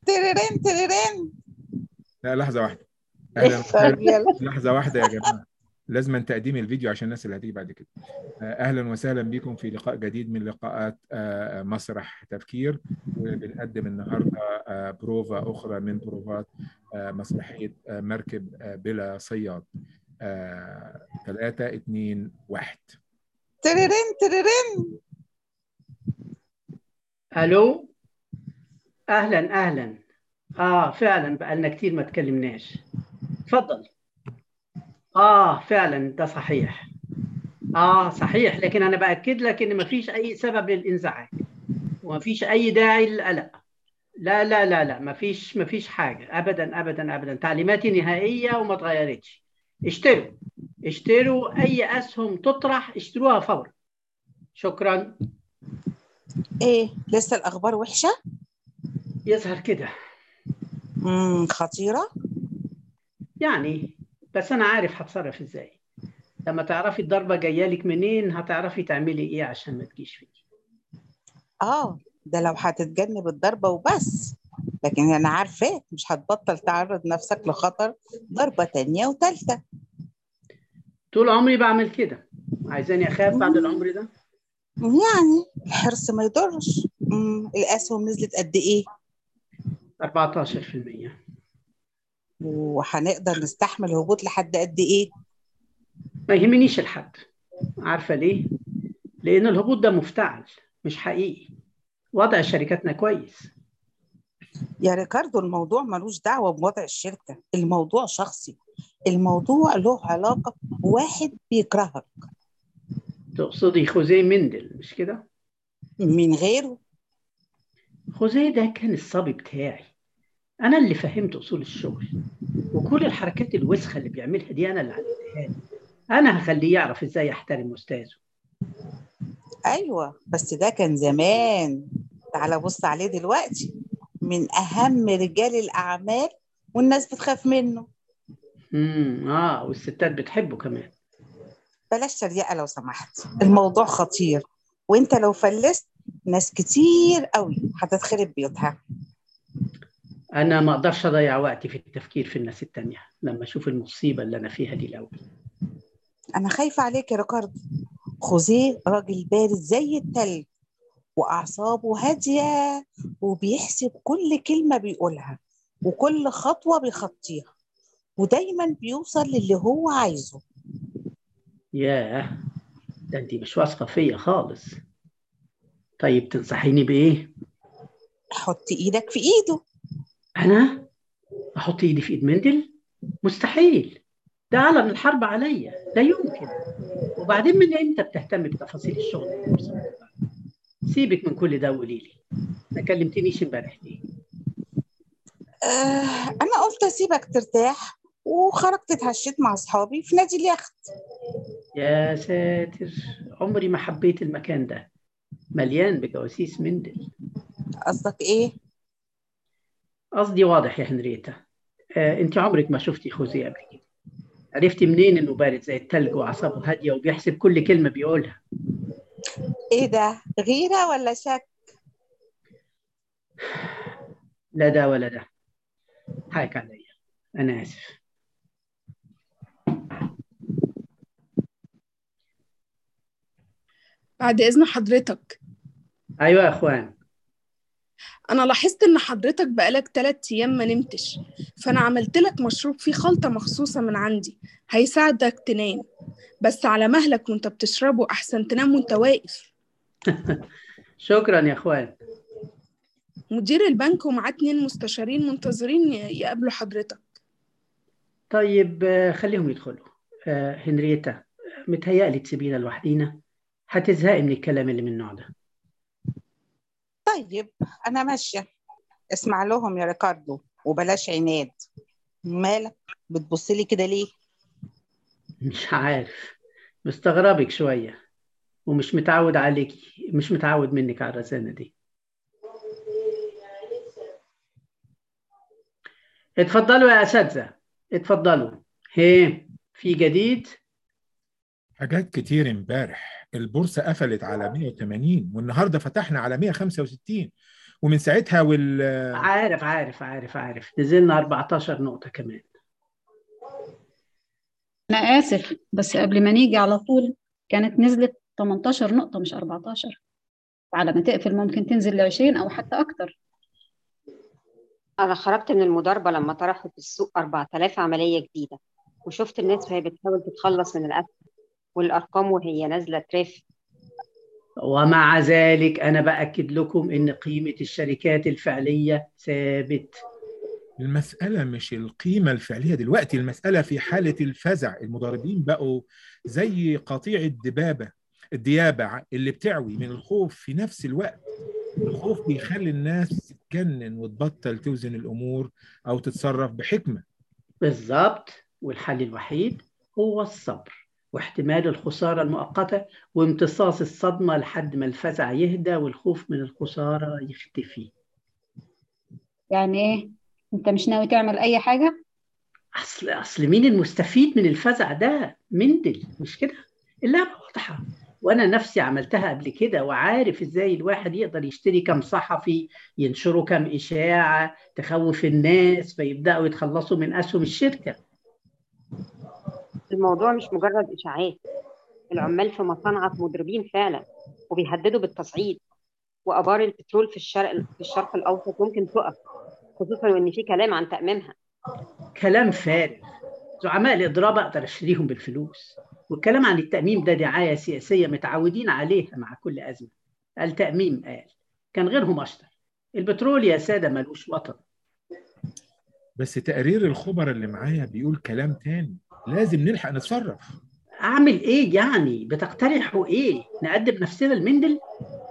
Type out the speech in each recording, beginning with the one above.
تريرين تريرين لا لحظه واحده اهلا طيب يلا لحظه واحده يا جماعه لازم تقديم الفيديو عشان الناس اللي هتيجي بعد كده آه، اهلا وسهلا بكم في لقاء جديد من لقاءات آه، مسرح تفكير وبنقدم النهارده آه، بروفا اخرى من بروفات آه، مسرحيه آه، مركب آه، بلا صياد ثلاثة اتنين واحد تريرين تريرين الو اهلا اهلا اه فعلا بقالنا كتير ما تكلمناش اتفضل اه فعلا ده صحيح اه صحيح لكن انا باكد لك ان مفيش اي سبب للانزعاج ومفيش اي داعي للقلق لا لا لا لا مفيش مفيش حاجه ابدا ابدا ابدا تعليماتي نهائيه وما اتغيرتش اشتروا اشتروا اي اسهم تطرح اشتروها فورا شكرا ايه لسه الاخبار وحشه يظهر كده امم خطيره يعني بس انا عارف هتصرف ازاي لما تعرفي الضربه جايه لك منين هتعرفي تعملي ايه عشان ما تجيش فيكي اه ده لو هتتجنب الضربه وبس لكن انا عارفاك مش هتبطل تعرض نفسك لخطر ضربه تانية وتالتة طول عمري بعمل كده عايزاني اخاف بعد العمر ده يعني الحرص ما يضرش امم الاسهم نزلت قد ايه 14% وهنقدر نستحمل هبوط لحد قد ايه ما يهمنيش الحد عارفه ليه لان الهبوط ده مفتعل مش حقيقي وضع شركاتنا كويس يا ريكاردو الموضوع ملوش دعوة بوضع الشركة الموضوع شخصي الموضوع له علاقة بواحد بيكرهك تقصدي خوزيه مندل مش كده من غيره خوزيه ده كان الصبي بتاعي انا اللي فهمت اصول الشغل وكل الحركات الوسخه اللي بيعملها دي انا اللي علمتها له انا هخليه يعرف ازاي يحترم استاذه أيوة بس ده كان زمان تعال بص عليه دلوقتي من أهم رجال الأعمال والناس بتخاف منه امم اه والستات بتحبه كمان بلاش تريقة لو سمحت الموضوع خطير وانت لو فلست ناس كتير قوي هتتخرب بيوتها انا ما اقدرش اضيع وقتي في التفكير في الناس التانية لما اشوف المصيبه اللي انا فيها دي الاول أنا خايفة عليك يا ريكاردو خوزيه راجل بارد زي التلج وأعصابه هادية وبيحسب كل كلمة بيقولها وكل خطوة بيخطيها ودايما بيوصل للي هو عايزه ياه ده انت مش واثقه فيا خالص طيب تنصحيني بايه حط إيدك في إيده انا احط ايدي في ايد مندل مستحيل ده علم الحرب عليا لا يمكن وبعدين من امتى بتهتم بتفاصيل الشغل سيبك من كل ده وقولي لي ما كلمتنيش امبارح ليه آه أنا قلت أسيبك ترتاح وخرجت اتهشيت مع أصحابي في نادي اليخت يا ساتر عمري ما حبيت المكان ده مليان بجواسيس مندل قصدك إيه؟ قصدي واضح يا هنريتا آه، انت عمرك ما شفتي خوزي قبل كده عرفتي منين انه بارد زي التلج واعصابه هاديه وبيحسب كل كلمه بيقولها إيه ده؟ غيرة ولا شك؟ لا ده ولا ده حقك عليا انا اسف بعد إذن حضرتك ايوه يا اخوان أنا لاحظت إن حضرتك بقالك تلات أيام ما نمتش فأنا عملت لك مشروب فيه خلطة مخصوصة من عندي هيساعدك تنام بس على مهلك وانت بتشربه أحسن تنام وانت واقف شكرا يا اخوان مدير البنك ومعاه اتنين مستشارين منتظرين ي- يقابلوا حضرتك طيب آه، خليهم يدخلوا آه، هنريتا متهيألي تسيبينا لوحدينا هتزهقي من الكلام اللي من النوع ده طيب أنا ماشية اسمع لهم يا ريكاردو وبلاش عناد مالك بتبصلي كده ليه؟ مش عارف مستغربك شوية ومش متعود عليكي مش متعود منك على الرزانة دي اتفضلوا يا أساتذة اتفضلوا هي في جديد حاجات كتير امبارح البورصة قفلت على 180 والنهاردة فتحنا على 165 ومن ساعتها وال عارف عارف عارف عارف نزلنا 14 نقطة كمان أنا آسف بس قبل ما نيجي على طول كانت نزلت 18 نقطة مش 14 على ما تقفل ممكن تنزل ل 20 أو حتى أكتر أنا خرجت من المضاربة لما طرحوا في السوق 4000 عملية جديدة وشفت الناس وهي بتحاول تتخلص من الأسهم والأرقام وهي نازلة ترف ومع ذلك أنا بأكد لكم إن قيمة الشركات الفعلية ثابت المسألة مش القيمة الفعلية دلوقتي المسألة في حالة الفزع المضاربين بقوا زي قطيع الدبابة الديابة اللي بتعوي من الخوف في نفس الوقت الخوف بيخلي الناس تتجنن وتبطل توزن الأمور أو تتصرف بحكمة بالظبط والحل الوحيد هو الصبر واحتمال الخسارة المؤقتة وامتصاص الصدمة لحد ما الفزع يهدى والخوف من الخسارة يختفي يعني إيه؟ أنت مش ناوي تعمل أي حاجة؟ أصل أصل مين المستفيد من الفزع ده؟ مندل مش كده؟ اللعبة واضحة وأنا نفسي عملتها قبل كده وعارف إزاي الواحد يقدر يشتري كم صحفي ينشروا كم إشاعة تخوف الناس فيبدأوا يتخلصوا من أسهم الشركة الموضوع مش مجرد إشاعات العمال في مصانعك مضربين فعلا وبيهددوا بالتصعيد وآبار البترول في الشرق في الشرق الأوسط ممكن تقف خصوصا وإن في كلام عن تأميمها كلام فارغ زعماء الإضراب أقدر أشتريهم بالفلوس والكلام عن التأميم ده دعاية سياسية متعودين عليها مع كل أزمة التأميم قال كان غيرهم أشطر البترول يا سادة ملوش وطن بس تقرير الخبراء اللي معايا بيقول كلام تاني لازم نلحق نتصرف أعمل إيه يعني بتقترحوا إيه نقدم نفسنا المندل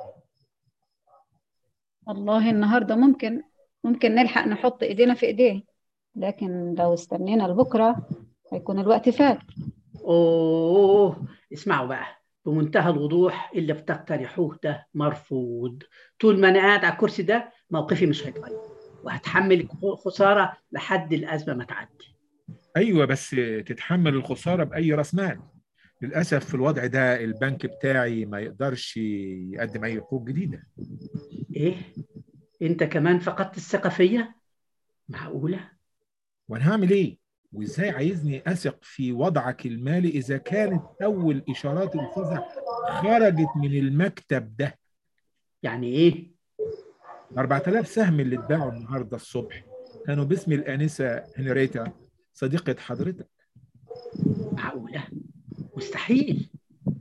والله النهاردة ممكن ممكن نلحق نحط إيدينا في إيديه لكن لو استنينا لبكرة هيكون الوقت فات أوه اسمعوا بقى بمنتهى الوضوح اللي بتقترحوه ده مرفوض طول ما أنا قاعد على الكرسي ده موقفي مش هيتغير وهتحمل خسارة لحد الأزمة ما تعدي ايوه بس تتحمل الخساره باي راس مال للاسف في الوضع ده البنك بتاعي ما يقدرش يقدم اي حقوق جديده إيه؟ أنت كمان فقدت الثقة فيا؟ معقولة؟ وانا هعمل ايه وازاي عايزني اثق في وضعك المالي اذا كانت اول اشارات الفزع خرجت من المكتب ده يعني إيه؟ 4000 سهم اللي اتباعوا النهارده الصبح كانوا باسم الانسه هنريتا صديقه حضرتك معقولة؟ مستحيل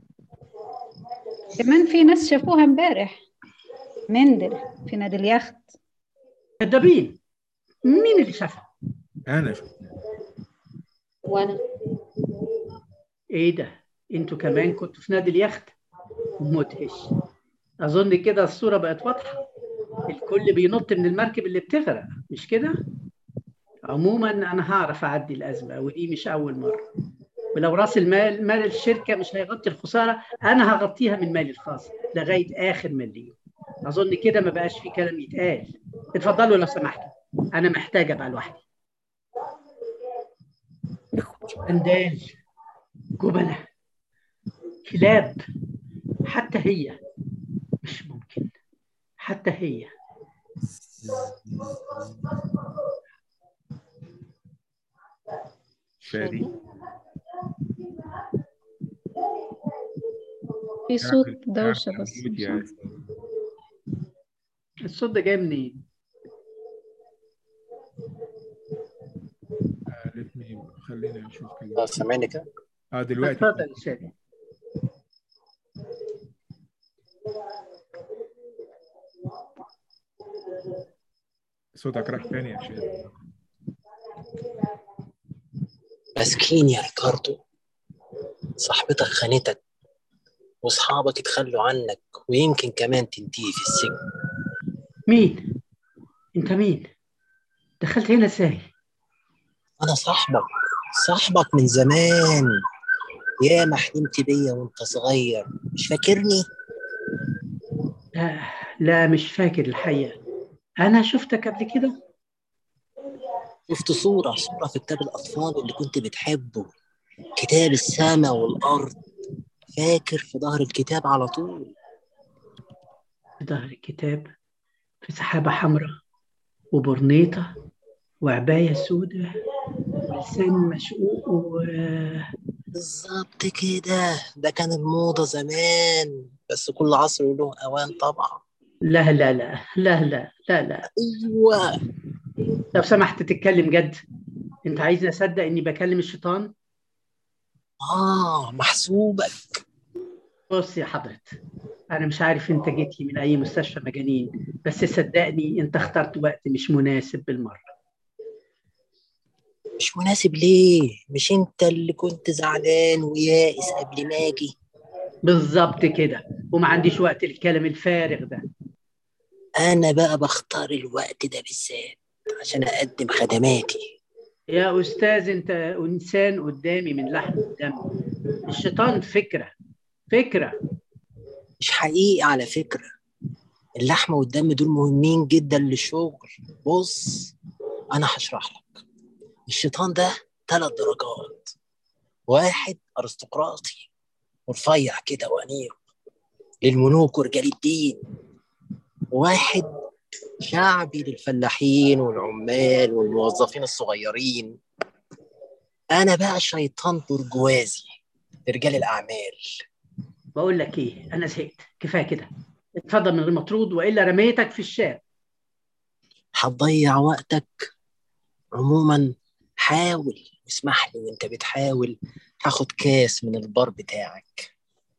كمان في ناس شافوها امبارح مندل في نادي اليخت كدابين مين اللي شافها؟ انا شفت وأنا ايه ده؟ انتوا كمان كنتوا في نادي اليخت؟ مدهش اظن كده الصورة بقت واضحة الكل بينط من المركب اللي بتغرق مش كده؟ عموما انا هعرف اعدي الازمة ودي مش اول مرة ولو راس المال مال الشركة مش هيغطي الخسارة انا هغطيها من مالي الخاص لغاية اخر مليون اظن كده ما بقاش في كلام يتقال اتفضلوا لو سمحتوا انا محتاج ابقى لوحدي اندال جبنة كلاب حتى هي مش ممكن حتى هي شادي في صوت دوشة بس ميوت مش يا عارفة. أستاذ. الصوت ده جاي منين؟ آه، let me- خلينا نشوف اه كده سامعني كده اه دلوقتي اتفضل يا شادي صوتك راح تاني يا شادي مسكين يا ريكاردو صاحبتك خانتك واصحابك اتخلوا عنك ويمكن كمان تنتهي في السجن مين؟ انت مين؟ دخلت هنا ازاي؟ انا صاحبك صاحبك من زمان يا ما حلمت بيا وانت صغير مش فاكرني لا لا مش فاكر الحقيقة أنا شفتك قبل كده شفت صورة صورة في كتاب الأطفال اللي كنت بتحبه كتاب السماء والأرض فاكر في ظهر الكتاب على طول في ظهر الكتاب في سحابة حمراء وبرنيطة وعباية سودة ولسان مشقوق و... بالظبط كده ده كان الموضة زمان بس كل عصر وله أوان طبعا لا لا لا لا لا لا لا أيوة لو سمحت تتكلم جد انت عايزني اصدق اني بكلم الشيطان آه محسوبك بص يا حضرة انا مش عارف انت جيت لي من اي مستشفى مجانين بس صدقني انت اخترت وقت مش مناسب بالمرة مش مناسب ليه؟ مش أنت اللي كنت زعلان ويائس قبل ما أجي بالظبط كده وما عنديش وقت الكلام الفارغ ده أنا بقى بختار الوقت ده بالذات عشان أقدم خدماتي يا استاذ انت انسان قدامي من لحم ودم الشيطان فكرة فكرة مش حقيقي على فكرة اللحمة والدم دول مهمين جدا للشغل بص أنا هشرح لك الشيطان ده ثلاث درجات واحد أرستقراطي ورفيع كده وأنيق للملوك ورجال الدين واحد شعبي للفلاحين والعمال والموظفين الصغيرين أنا بقى شيطان برجوازي لرجال الأعمال بقول لك ايه انا زهقت كفايه كده اتفضل من غير مطرود والا رميتك في الشارع هتضيع وقتك عموما حاول واسمح لي وانت بتحاول هاخد كاس من البار بتاعك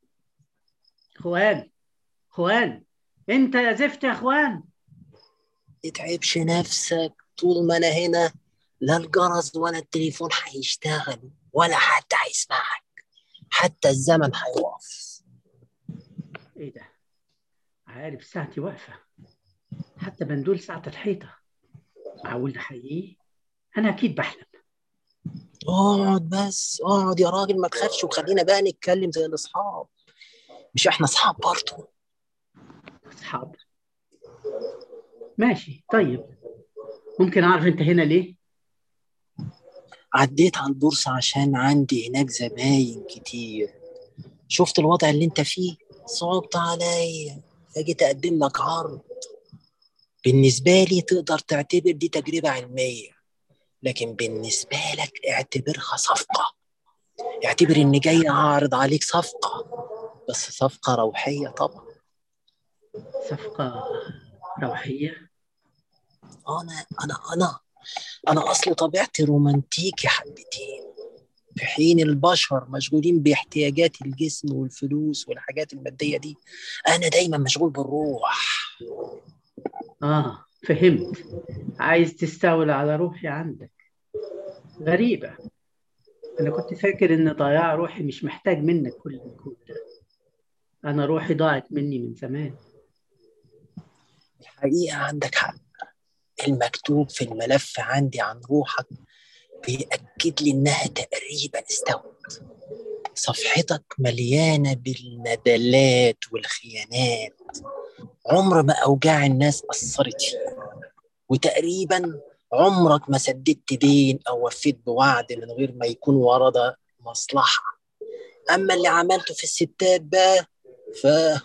اخوان اخوان انت يا زفت يا اخوان تتعبش نفسك طول ما انا هنا لا الجرس ولا التليفون هيشتغل ولا حد هيسمعك حتى الزمن هيقف ايه ده عارف ساعتي واقفه حتى بندول ساعه الحيطه معقول ده حقيقي انا اكيد بحلم اقعد بس اقعد يا راجل ما تخافش وخلينا بقى نتكلم زي الاصحاب مش احنا اصحاب برضه اصحاب ماشي طيب ممكن اعرف انت هنا ليه عديت على البورصة عشان عندي هناك زباين كتير شفت الوضع اللي انت فيه صعبت عليا فجيت اقدم لك عرض بالنسبة لي تقدر تعتبر دي تجربة علمية لكن بالنسبة لك اعتبرها صفقة اعتبر اني جاي اعرض عليك صفقة بس صفقة روحية طبعا صفقه روحيه انا انا انا انا اصل طبيعتي رومانتيكي حبتين في حين البشر مشغولين باحتياجات الجسم والفلوس والحاجات الماديه دي انا دايما مشغول بالروح اه فهمت عايز تستولى على روحي عندك غريبة أنا كنت فاكر إن ضياع روحي مش محتاج منك كل المجهود ده أنا روحي ضاعت مني من زمان الحقيقه عندك حق المكتوب في الملف عندي عن روحك بيأكد لي إنها تقريبا استوت صفحتك مليانة بالندلات والخيانات عمر ما أوجاع الناس أثرت فيك وتقريبا عمرك ما سددت دين أو وفيت بوعد من غير ما يكون ورا ده مصلحة أما اللي عملته في الستات بقى ف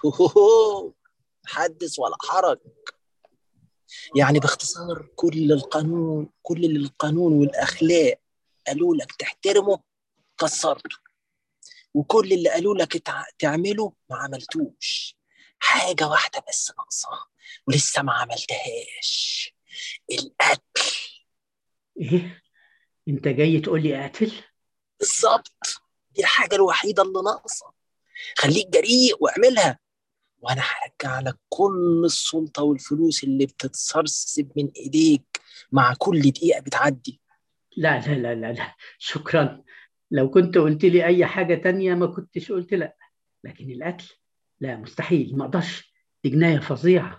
حدث ولا حرج يعني باختصار كل القانون كل اللي القانون والأخلاق قالوا لك تحترمه كسرته وكل اللي قالوا لك تع- تعمله ما عملتوش حاجة واحدة بس ناقصة ولسه ما عملتهاش القتل إيه؟ أنت جاي تقول لي أقتل؟ بالظبط دي الحاجة الوحيدة اللي ناقصة خليك جريء واعملها وانا هرجع لك كل السلطة والفلوس اللي بتتسرسب من ايديك مع كل دقيقة بتعدي لا لا لا لا لا شكرا لو كنت قلت لي أي حاجة تانية ما كنتش قلت لا لكن القتل لا مستحيل ما أقدرش دي جناية فظيعة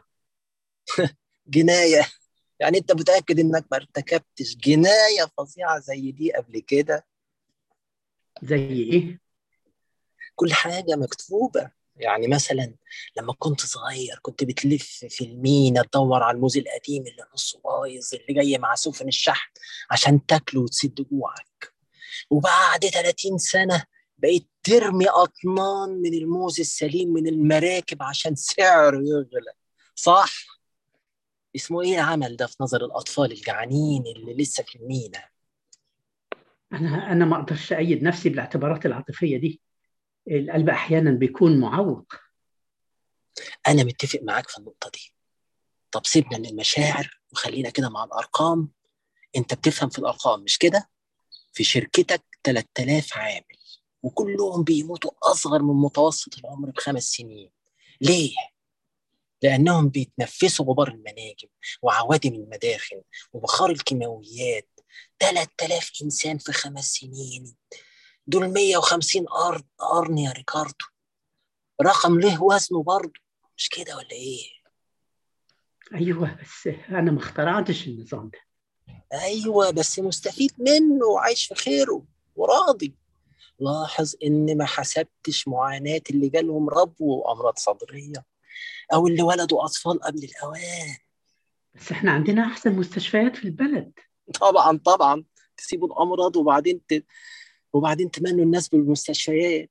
جناية يعني انت متأكد انك ما ارتكبتش جناية فظيعة زي دي قبل كده زي إيه؟ كل حاجة مكتوبة يعني مثلا لما كنت صغير كنت بتلف في المينا تدور على الموز القديم اللي نصه بايظ اللي جاي مع سفن الشحن عشان تاكله وتسد جوعك وبعد 30 سنة بقيت ترمي أطنان من الموز السليم من المراكب عشان سعره يغلى صح؟ اسمه ايه العمل ده في نظر الاطفال الجعانين اللي لسه في المينا انا انا ما اقدرش ايد نفسي بالاعتبارات العاطفيه دي القلب احيانا بيكون معوق انا متفق معاك في النقطه دي طب سيبنا من المشاعر وخلينا كده مع الارقام انت بتفهم في الارقام مش كده في شركتك 3000 عامل وكلهم بيموتوا اصغر من متوسط العمر بخمس سنين ليه لانهم بيتنفسوا غبار المناجم وعوادم المداخن وبخار الكيماويات 3000 انسان في خمس سنين دول 150 قرن قرن يا ريكاردو رقم له وزنه برضه مش كده ولا ايه ايوه بس انا ما اخترعتش النظام ده ايوه بس مستفيد منه وعايش في خيره وراضي لاحظ ان ما حسبتش معاناه اللي جالهم ربو وامراض صدريه او اللي ولدوا اطفال قبل الاوان بس احنا عندنا احسن مستشفيات في البلد طبعا طبعا تسيبوا الامراض وبعدين ت... وبعدين تمنوا الناس بالمستشفيات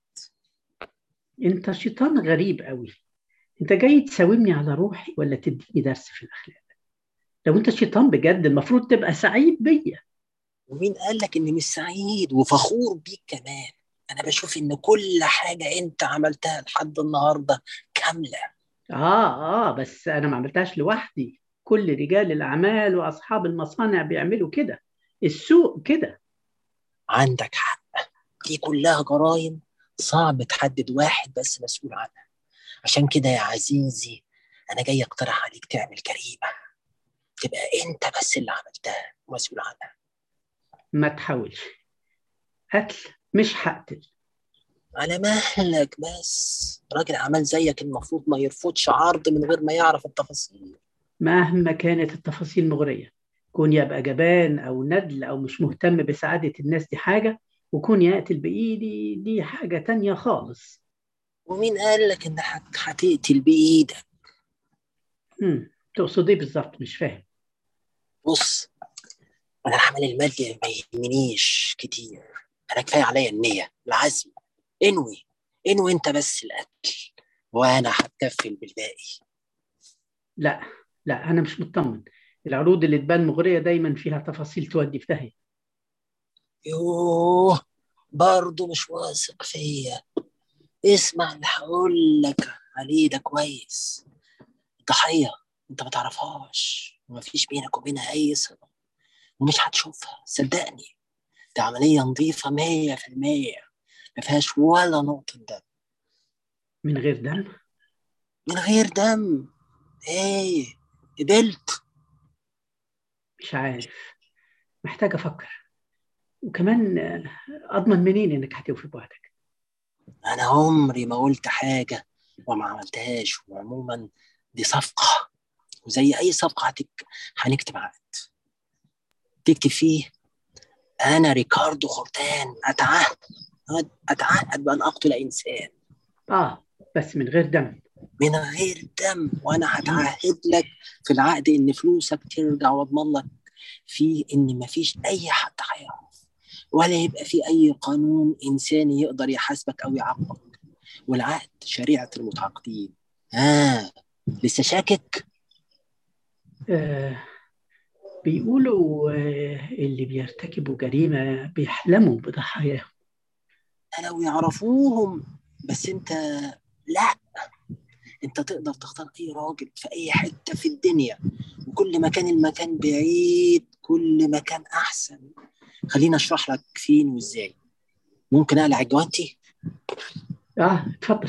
انت شيطان غريب قوي انت جاي تساومني على روحي ولا تديني درس في الاخلاق لو انت شيطان بجد المفروض تبقى سعيد بيا ومين قال لك اني مش سعيد وفخور بيك كمان انا بشوف ان كل حاجه انت عملتها لحد النهارده كامله اه اه بس انا ما عملتهاش لوحدي كل رجال الاعمال واصحاب المصانع بيعملوا كده السوق كده عندك حق دي كلها جرائم صعب تحدد واحد بس مسؤول عنها عشان كده يا عزيزي انا جاي اقترح عليك تعمل جريمه تبقى انت بس اللي عملتها ومسؤول عنها ما تحاولش قتل مش هقتل على مهلك بس راجل اعمال زيك المفروض ما يرفضش عرض من غير ما يعرف التفاصيل مهما كانت التفاصيل مغرية كون يبقى جبان أو ندل أو مش مهتم بسعادة الناس دي حاجة وكون يقتل بإيدي دي حاجة تانية خالص ومين قال لك انك هتقتل بايدك مم. تقصد ايه بالظبط مش فاهم بص انا العمل المادي ما يهمنيش كتير انا كفايه عليا النيه العزم انوي انوي انت بس القتل وانا هتكفل بالباقي لا لا أنا مش مطمن العروض اللي تبان مغرية دايما فيها تفاصيل تودي في داهية يوه برضه مش واثق فيا اسمع اللي هقول لك عليه ده كويس الضحيه انت ما تعرفهاش ومفيش بينك وبينها اي صله ومش هتشوفها صدقني دي عمليه نظيفه مية في المية ما فيهاش ولا نقطه دم من غير دم من غير دم ايه قبلت مش عارف محتاج أفكر وكمان آه، أضمن منين إنك هتوفي بوعدك انا عمري ما قلت حاجه وما عملتهاش وعموما دي صفقه وزي اي صفقه هتك... هنكتب عقد تكتب فيه انا ريكاردو خرتان اتعهد اتعهد بان اقتل انسان آه بس من غير دم من غير دم وانا هتعهد لك في العقد ان فلوسك ترجع واضمن لك فيه ان مفيش اي حد هيعرف ولا يبقى في اي قانون انساني يقدر يحاسبك او يعاقبك والعقد شريعه المتعاقدين ها لسه شاكك آه بيقولوا آه اللي بيرتكبوا جريمة بيحلموا بضحاياهم لو يعرفوهم بس انت لا انت تقدر تختار اي راجل في اي حته في الدنيا وكل ما كان المكان بعيد كل ما كان احسن خليني اشرح لك فين وازاي ممكن اقلع الجوانتي آه اتفضل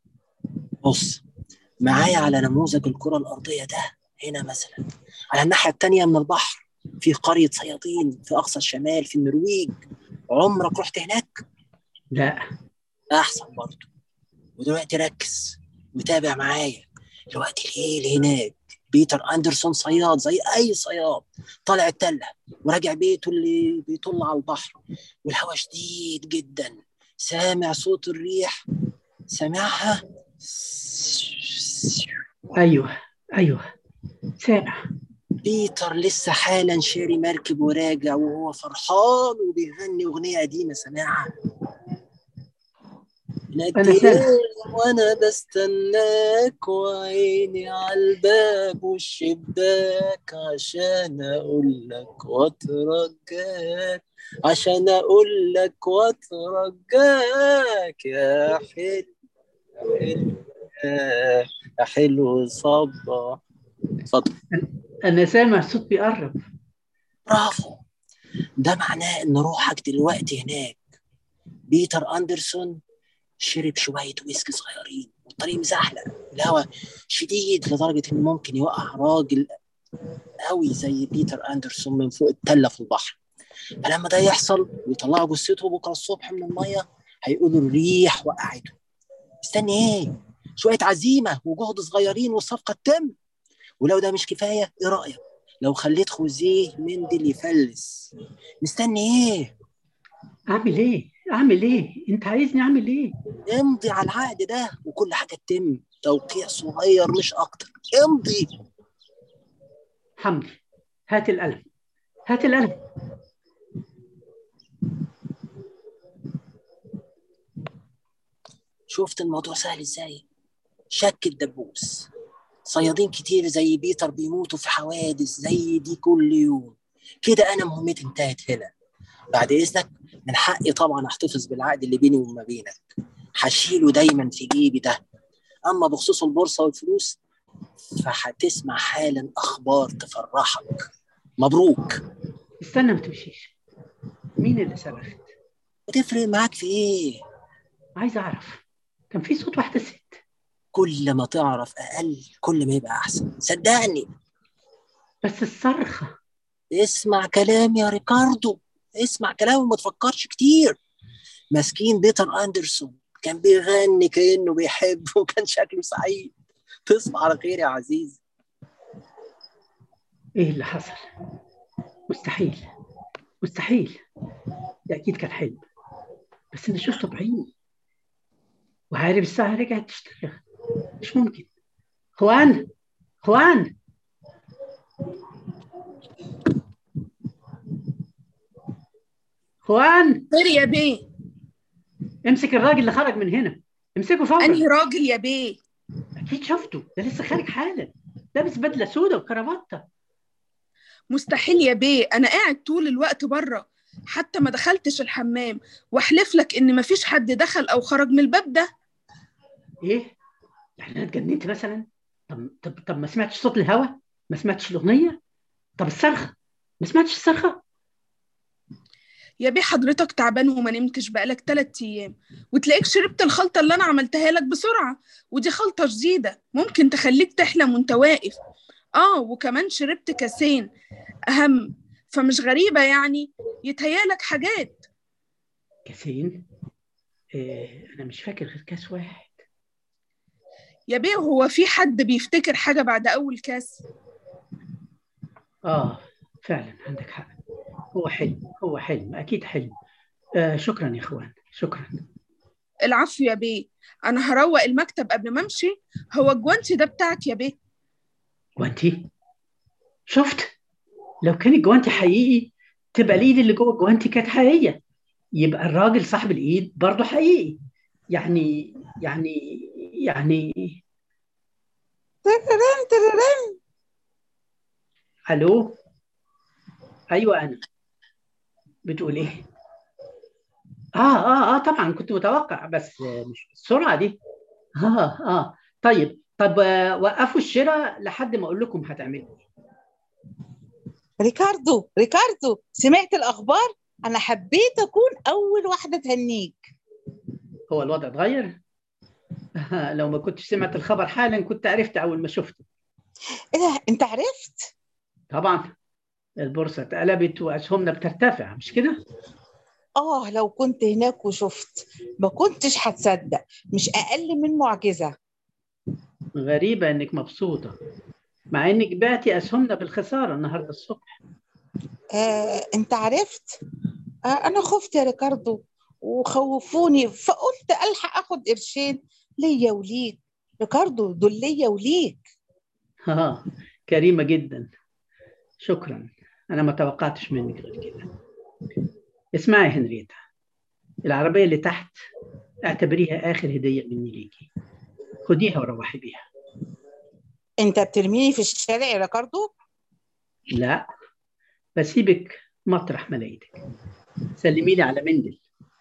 بص معايا على نموذج الكره الارضيه ده هنا مثلا على الناحيه التانية من البحر في قريه صيادين في اقصى الشمال في النرويج عمرك رحت هناك لا احسن برضه ودلوقتي ركز وتابع معايا دلوقتي الليل هناك بيتر اندرسون صياد زي اي صياد طالع التله وراجع بيته اللي بيطل على البحر والهواء شديد جدا سامع صوت الريح سامعها أيوه أيوه سامع بيتر لسه حالا شاري مركب وراجع وهو فرحان وبيغني اغنيه قديمه سامعها أنا سامع. وانا بستناك وعيني على الباب والشباك عشان اقول لك واترجاك عشان اقول لك واترجاك يا حلو يا حلو يا حلو صبا اتفضل أنا سامع الصوت بيقرب برافو ده معناه ان روحك دلوقتي هناك بيتر اندرسون شرب شويه ويسكي صغيرين والطريق مزحلق الهواء شديد لدرجه انه ممكن يوقع راجل قوي زي بيتر اندرسون من فوق التله في البحر فلما ده يحصل ويطلعوا جثته بكره الصبح من الميه هيقولوا الريح وقعته استني ايه شويه عزيمه وجهد صغيرين والصفقه تتم ولو ده مش كفايه ايه رايك لو خليت خوزيه مندل يفلس مستني ايه أعمل إيه؟ أعمل إيه؟ أنت عايزني أعمل إيه؟ امضي على العقد ده وكل حاجه تتم توقيع صغير مش اكتر امضي حمدي هات القلم هات القلم شفت الموضوع سهل ازاي شك الدبوس صيادين كتير زي بيتر بيموتوا في حوادث زي دي كل يوم كده انا مهمتي انتهت هنا بعد اذنك من حقي طبعا احتفظ بالعقد اللي بيني وما بينك هشيله دايما في جيبي ده اما بخصوص البورصه والفلوس فهتسمع حالا اخبار تفرحك مبروك استنى ما تمشيش مين اللي صرخت؟ بتفرق معاك في ايه عايز أعرف كان في صوت واحدة ست كل ما تعرف اقل كل ما يبقى احسن صدقني بس الصرخة اسمع كلامي يا ريكاردو اسمع كلامي وما تفكرش كتير مسكين بيتر اندرسون كان بيغني كانه بيحب وكان شكله سعيد تصبح على خير يا عزيزي إيه اللي حصل؟ مستحيل مستحيل ده أكيد كان حلم بس أنا شفته بعيني وعارف الساعة رجعت تشتغل مش ممكن خوان خوان خوان خير يا بيه امسك الراجل اللي خرج من هنا امسكه فورا انهي راجل يا بيه اكيد شفته ده لسه خارج حالا لابس بدله سودة وكرافته مستحيل يا بيه انا قاعد طول الوقت بره حتى ما دخلتش الحمام واحلف لك ان مفيش حد دخل او خرج من الباب ده ايه يعني انا اتجننت مثلا طب طب طب ما سمعتش صوت الهوا ما سمعتش الاغنيه طب الصرخه ما سمعتش الصرخه يا بيه حضرتك تعبان وما نمتش بقالك تلات ايام وتلاقيك شربت الخلطة اللي انا عملتها لك بسرعة ودي خلطة جديدة ممكن تخليك تحلم وانت واقف اه وكمان شربت كاسين اهم فمش غريبة يعني يتهيالك حاجات كاسين إيه انا مش فاكر غير كاس واحد يا بيه هو في حد بيفتكر حاجة بعد أول كاس اه فعلا عندك حق هو حلم هو حلم اكيد حلم آه شكرا يا اخوان شكرا العفو يا بيه أنا هروق المكتب قبل ما أمشي هو الجوانتي ده بتاعك يا بيه جوانتي شفت لو كان الجوانتي حقيقي تبقى الايد اللي جوه الجوانتي كانت حقيقيه يبقى الراجل صاحب الايد برضه حقيقي يعني يعني يعني تررم تررم الو ايوه انا بتقول ايه اه اه اه طبعا كنت متوقع بس آه، مش بالسرعه دي اه اه طيب طب آه، وقفوا الشراء لحد ما اقول لكم هتعملوا ايه ريكاردو ريكاردو سمعت الأخبار أنا حبيت أكون أول واحدة تهنيك هو الوضع اتغير آه لو ما كنتش سمعت الخبر حالا كنت عرفت اول ما شفته إيه ده أنت عرفت؟ طبعا البورصه اتقلبت واسهمنا بترتفع مش كده آه لو كنت هناك وشفت ما كنتش هتصدق مش أقل من معجزة غريبه انك مبسوطه مع انك بعتي اسهمنا بالخساره النهارده الصبح آه، أنت عرفت؟ آه، أنا خفت يا ريكاردو وخوفوني فقلت ألحق أخد قرشين ليا وليك ريكاردو دول ليا وليك اه كريمه جدا شكرا انا ما توقعتش منك غير كده اسمعي يا هنريتا العربيه اللي تحت اعتبريها آخر هدية مني ليكي خديها وروحي بيها انت بترميني في الشارع يا ريكاردو لا بسيبك مطرح ما لقيتك سلمي لي على مندل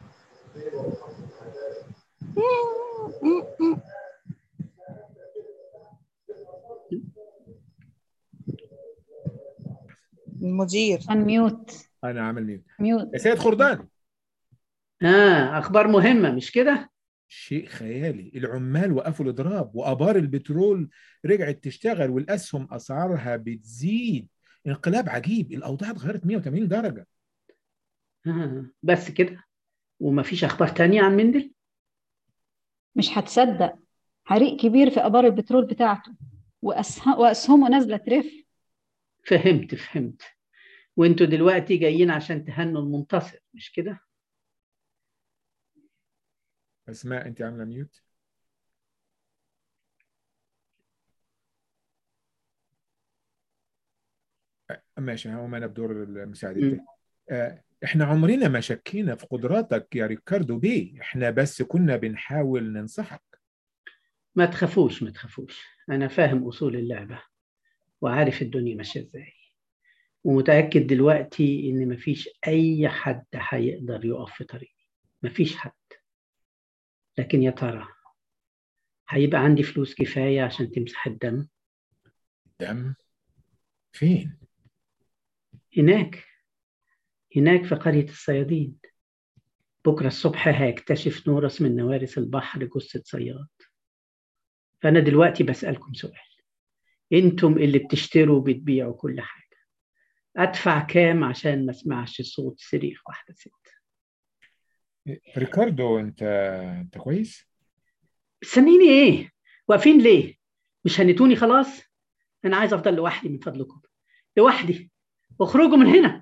المدير انميوت انا عامل مين ميوت يا سيد خردان آه أخبار مهمة مش كده؟ شيء خيالي العمال وقفوا الاضراب وابار البترول رجعت تشتغل والاسهم اسعارها بتزيد انقلاب عجيب الاوضاع اتغيرت 180 درجه آه. بس كده ومفيش أخبار تانية عن مندل؟ مش هتصدق حريق كبير في ابار البترول بتاعته وأسه- واسهمه نازله ترف فهمت فهمت وانتوا دلوقتي جايين عشان تهنوا المنتصر مش كده؟ اسماء انت عامله ميوت أه، ماشي هقوم انا بدور المساعد مم. التاني آه، احنا عمرنا ما شكينا في قدراتك يا ريكاردو بيه احنا بس كنا بنحاول ننصحك ما تخافوش ما تخافوش أنا فاهم أصول اللعبة وعارف الدنيا ماشية إزاي ومتأكد دلوقتي إن مفيش أي حد هيقدر يقف في طريقي مفيش حد لكن يا ترى هيبقى عندي فلوس كفاية عشان تمسح الدم دم فين هناك هناك في قرية الصيادين بكرة الصبح هيكتشف نورس من نوارس البحر جثة صياد فأنا دلوقتي بسألكم سؤال انتم اللي بتشتروا وبتبيعوا كل حاجة أدفع كام عشان ما اسمعش صوت صريخ واحدة ست ريكاردو انت انت كويس مستنيني ايه واقفين ليه مش هنتوني خلاص انا عايز افضل لوحدي من فضلكم لوحدي اخرجوا من هنا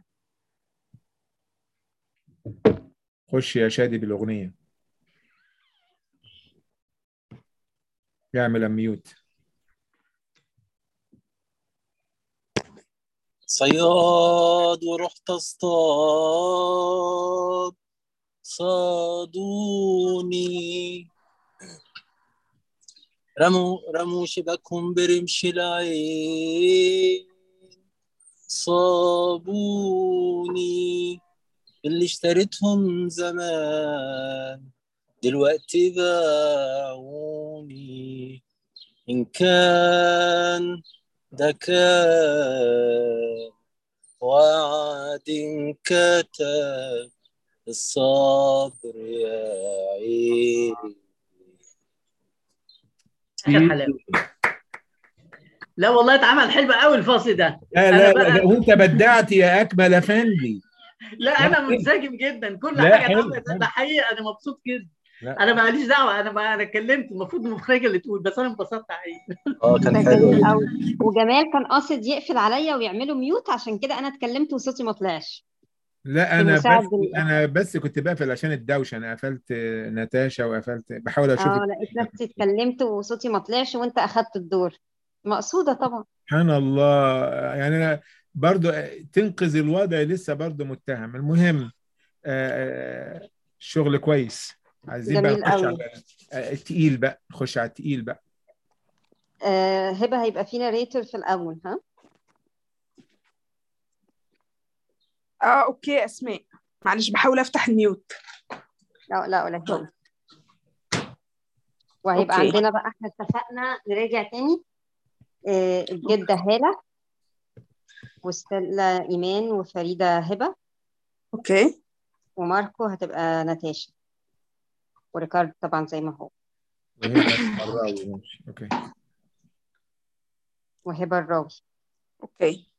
خش يا شادي بالاغنيه يعمل ميوت صياد ورحت اصطاد صادوني رموا رموا شبكهم برمش العين صابوني اللي اشتريتهم زمان دلوقتي باعوني إن كان ده كان وعد انكتب الصبر يا عيني اخر حلاوه لا والله اتعمل حلو قوي الفاصل ده لا أنا لا, بقى- لا وانت بدعت يا اكمل افندي لا لا، انا حلو. منسجم جدا كل لا، حاجه حلو، اتعملت حلو. ده حقيقه انا مبسوط جدا لا. انا ماليش دعوه انا ما انا اتكلمت المفروض المخرجه اللي تقول بس انا انبسطت حقيقي اه ده كان حلو جميل جدا قوي وجمال كان قاصد يقفل عليا ويعمله ميوت عشان كده انا اتكلمت وصوتي ما طلعش لا انا المساعد بس بال- انا بس كنت بقفل عشان الدوشه انا قفلت ناتاشا وقفلت بحاول اشوف اه لقيت نفسي اتكلمت وصوتي ما طلعش وانت اخدت الدور مقصوده طبعا سبحان الله يعني انا برضو تنقذ الوضع لسه برضو متهم المهم آه، الشغل كويس عايزين بقى جميل نخش قوي. على آه، التقيل بقى نخش على التقيل بقى آه هبه هيبقى في ناريتور في الاول ها اه اوكي اسماء معلش بحاول افتح الميوت لا لا ولا يهمك وهيبقى أوكي. عندنا بقى احنا اتفقنا نراجع تاني آه الجده هاله وستيلا ايمان وفريده هبه اوكي وماركو هتبقى ناتاشا وريكارد طبعا زي ما هو وهي الراوي ماشي اوكي وهبه الراوي اوكي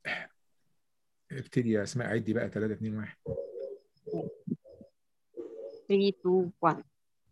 ابتدي يا اسماء عدي بقى 3 2 1 3 2 1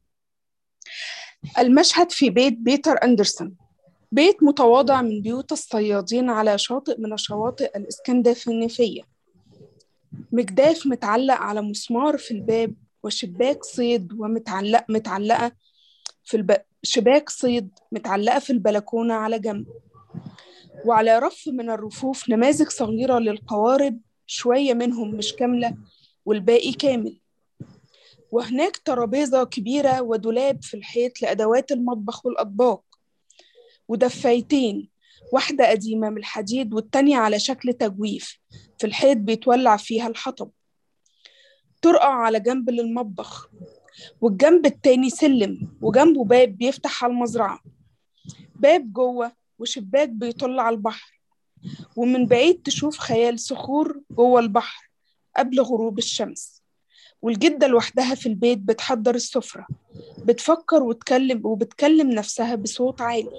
المشهد في بيت بيتر أندرسون بيت متواضع من بيوت الصيادين على شاطئ من الشواطئ الإسكندنافية مجداف متعلق على مسمار في الباب وشباك صيد ومتعلق متعلقة في الب... شباك صيد متعلقة في البلكونة على جنب وعلى رف من الرفوف نماذج صغيرة للقوارب شوية منهم مش كاملة والباقي كامل وهناك ترابيزة كبيرة ودولاب في الحيط لأدوات المطبخ والأطباق ودفايتين واحدة قديمة من الحديد والتانية على شكل تجويف في الحيط بيتولع فيها الحطب ترقع على جنب للمطبخ والجنب التاني سلم وجنبه باب بيفتح على المزرعة باب جوه وشباك بيطل على البحر ومن بعيد تشوف خيال صخور جوه البحر قبل غروب الشمس والجدة لوحدها في البيت بتحضر السفرة بتفكر وتكلم وبتكلم نفسها بصوت عالي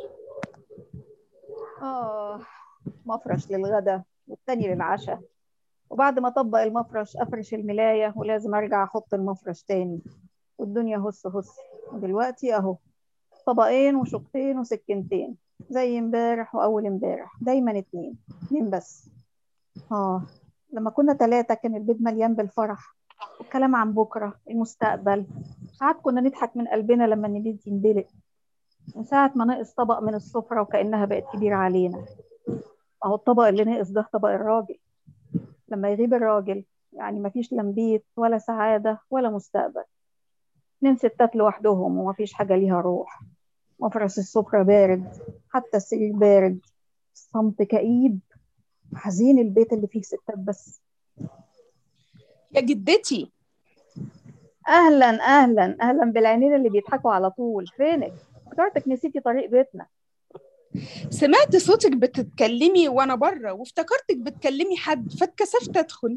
آه مفرش للغدا والتاني للعشاء وبعد ما أطبق المفرش أفرش الملاية ولازم أرجع أحط المفرش تاني والدنيا هس هس ودلوقتي أهو طبقين وشقين وسكينتين زي امبارح وأول امبارح دايما اتنين اتنين بس آه لما كنا تلاتة كان البيت مليان بالفرح والكلام عن بكرة المستقبل ساعات كنا نضحك من قلبنا لما النبيت يندلق من ساعة ما نقص طبق من السفرة وكأنها بقت كبيرة علينا أهو الطبق اللي نقص ده طبق الراجل لما يغيب الراجل يعني مفيش لا بيت ولا سعادة ولا مستقبل اتنين ستات لوحدهم ومفيش حاجة ليها روح مفرش السفرة بارد حتى السرير بارد الصمت كئيب حزين البيت اللي فيه ستات بس يا جدتي أهلا أهلا أهلا بالعينين اللي بيضحكوا على طول فينك؟ افتكرتك نسيتي طريق بيتنا سمعت صوتك بتتكلمي وانا بره وافتكرتك بتكلمي حد فاتكسفت ادخل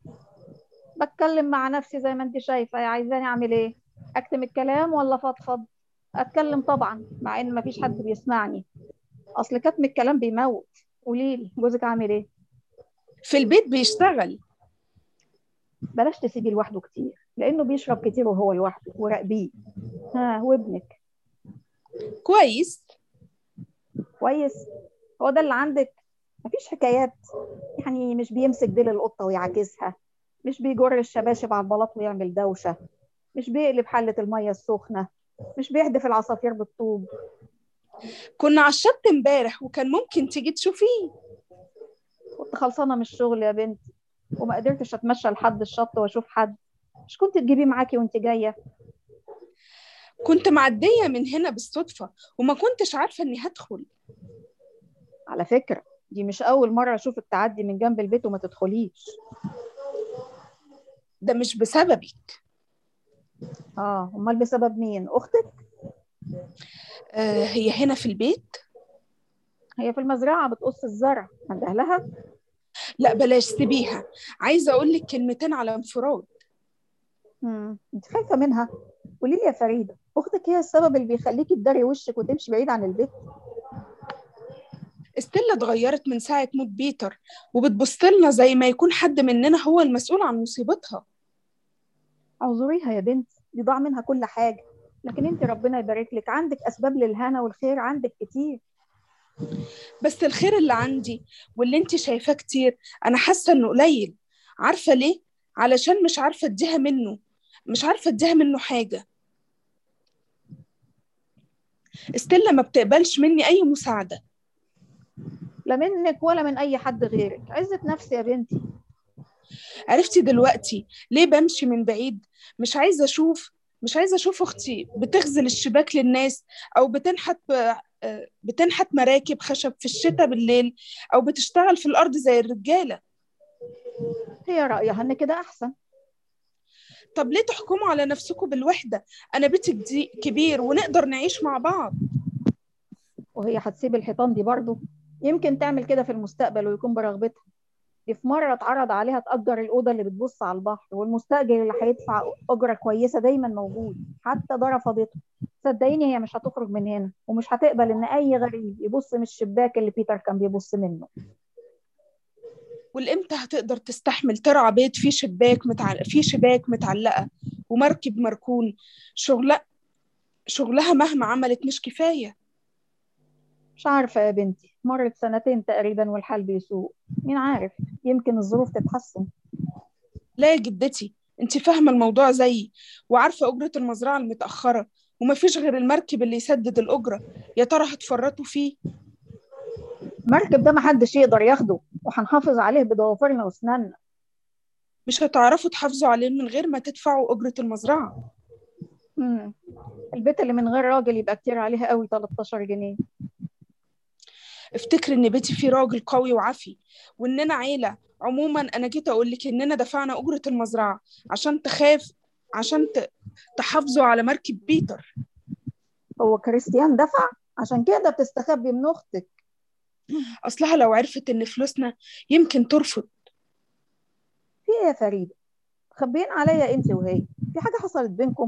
بتكلم مع نفسي زي ما انت شايفة يا عايزاني أعمل إيه؟ أكتم الكلام ولا فضفض؟ أتكلم طبعا مع إن مفيش حد بيسمعني أصل كتم الكلام بيموت قوليلي جوزك عامل إيه؟ في البيت بيشتغل بلاش تسيبيه لوحده كتير لأنه بيشرب كتير وهو لوحده وراقبيه ها وابنك كويس كويس هو ده اللي عندك مفيش حكايات يعني مش بيمسك ديل القطة ويعاكسها مش بيجر الشباشب على البلاط ويعمل دوشة مش بيقلب حلة المية السخنة مش بيحدف العصافير بالطوب كنا على الشط امبارح وكان ممكن تيجي تشوفيه كنت خلصانة من الشغل يا بنتي وما قدرتش اتمشى لحد الشط واشوف حد مش كنت تجيبيه معاكي وانت جاية كنت معدية من هنا بالصدفة وما كنتش عارفة إني هدخل على فكرة دي مش أول مرة أشوفك تعدي من جنب البيت وما تدخليش ده مش بسببك اه أمال بسبب مين أختك آه هي هنا في البيت هي في المزرعة بتقص الزرع عند أهلها لا بلاش سيبيها عايزة أقول لك كلمتين على انفراد مم. انت خايفة منها قولي لي يا فريدة أختك هي السبب اللي بيخليكي تداري وشك وتمشي بعيد عن البيت استيلا اتغيرت من ساعة موت بيتر وبتبص لنا زي ما يكون حد مننا هو المسؤول عن مصيبتها اعذريها يا بنتي دي ضاع منها كل حاجة لكن انت ربنا يبارك لك عندك أسباب للهنا والخير عندك كتير بس الخير اللي عندي واللي انت شايفاه كتير انا حاسه انه قليل عارفه ليه علشان مش عارفه اديها منه مش عارفه اديها منه حاجه استيلا ما بتقبلش مني اي مساعده لا منك ولا من أي حد غيرك عزة نفسي يا بنتي عرفتي دلوقتي ليه بمشي من بعيد مش عايزه اشوف مش عايزه اشوف اختي بتغزل الشباك للناس او بتنحت آه، بتنحت مراكب خشب في الشتاء بالليل او بتشتغل في الارض زي الرجاله هي رأيها إن كده أحسن طب ليه تحكموا على نفسكم بالوحده انا بيتي جدي- كبير ونقدر نعيش مع بعض وهي هتسيب الحيطان دي برضه يمكن تعمل كده في المستقبل ويكون برغبتها دي في مرة اتعرض عليها تأجر الأوضة اللي بتبص على البحر والمستأجر اللي هيدفع أجرة كويسة دايما موجود حتى دار فاضته صدقيني هي مش هتخرج من هنا ومش هتقبل إن أي غريب يبص من الشباك اللي بيتر كان بيبص منه والامتى هتقدر تستحمل ترعى بيت فيه شباك متعلق فيه شباك متعلقه ومركب مركون شغل شغلها مهما عملت مش كفايه مش عارفة يا بنتي مرت سنتين تقريبا والحال بيسوء مين عارف يمكن الظروف تتحسن لا يا جدتي انت فاهمه الموضوع زيي وعارفه اجره المزرعه المتاخره ومفيش غير المركب اللي يسدد الاجره يا ترى هتفرطوا فيه المركب ده محدش يقدر ياخده وهنحافظ عليه بضوافرنا واسناننا مش هتعرفوا تحافظوا عليه من غير ما تدفعوا أجرة المزرعة مم. البيت اللي من غير راجل يبقى كتير عليها قوي 13 جنيه افتكر إن بيتي فيه راجل قوي وعافي وإننا عيلة عموما أنا جيت أقول لك إننا دفعنا أجرة المزرعة عشان تخاف عشان ت... تحافظوا على مركب بيتر هو كريستيان دفع عشان كده بتستخبي من اختك أصلها لو عرفت إن فلوسنا يمكن ترفض في ايه يا فريده خبيين عليا انت وهي في حاجه حصلت بينكم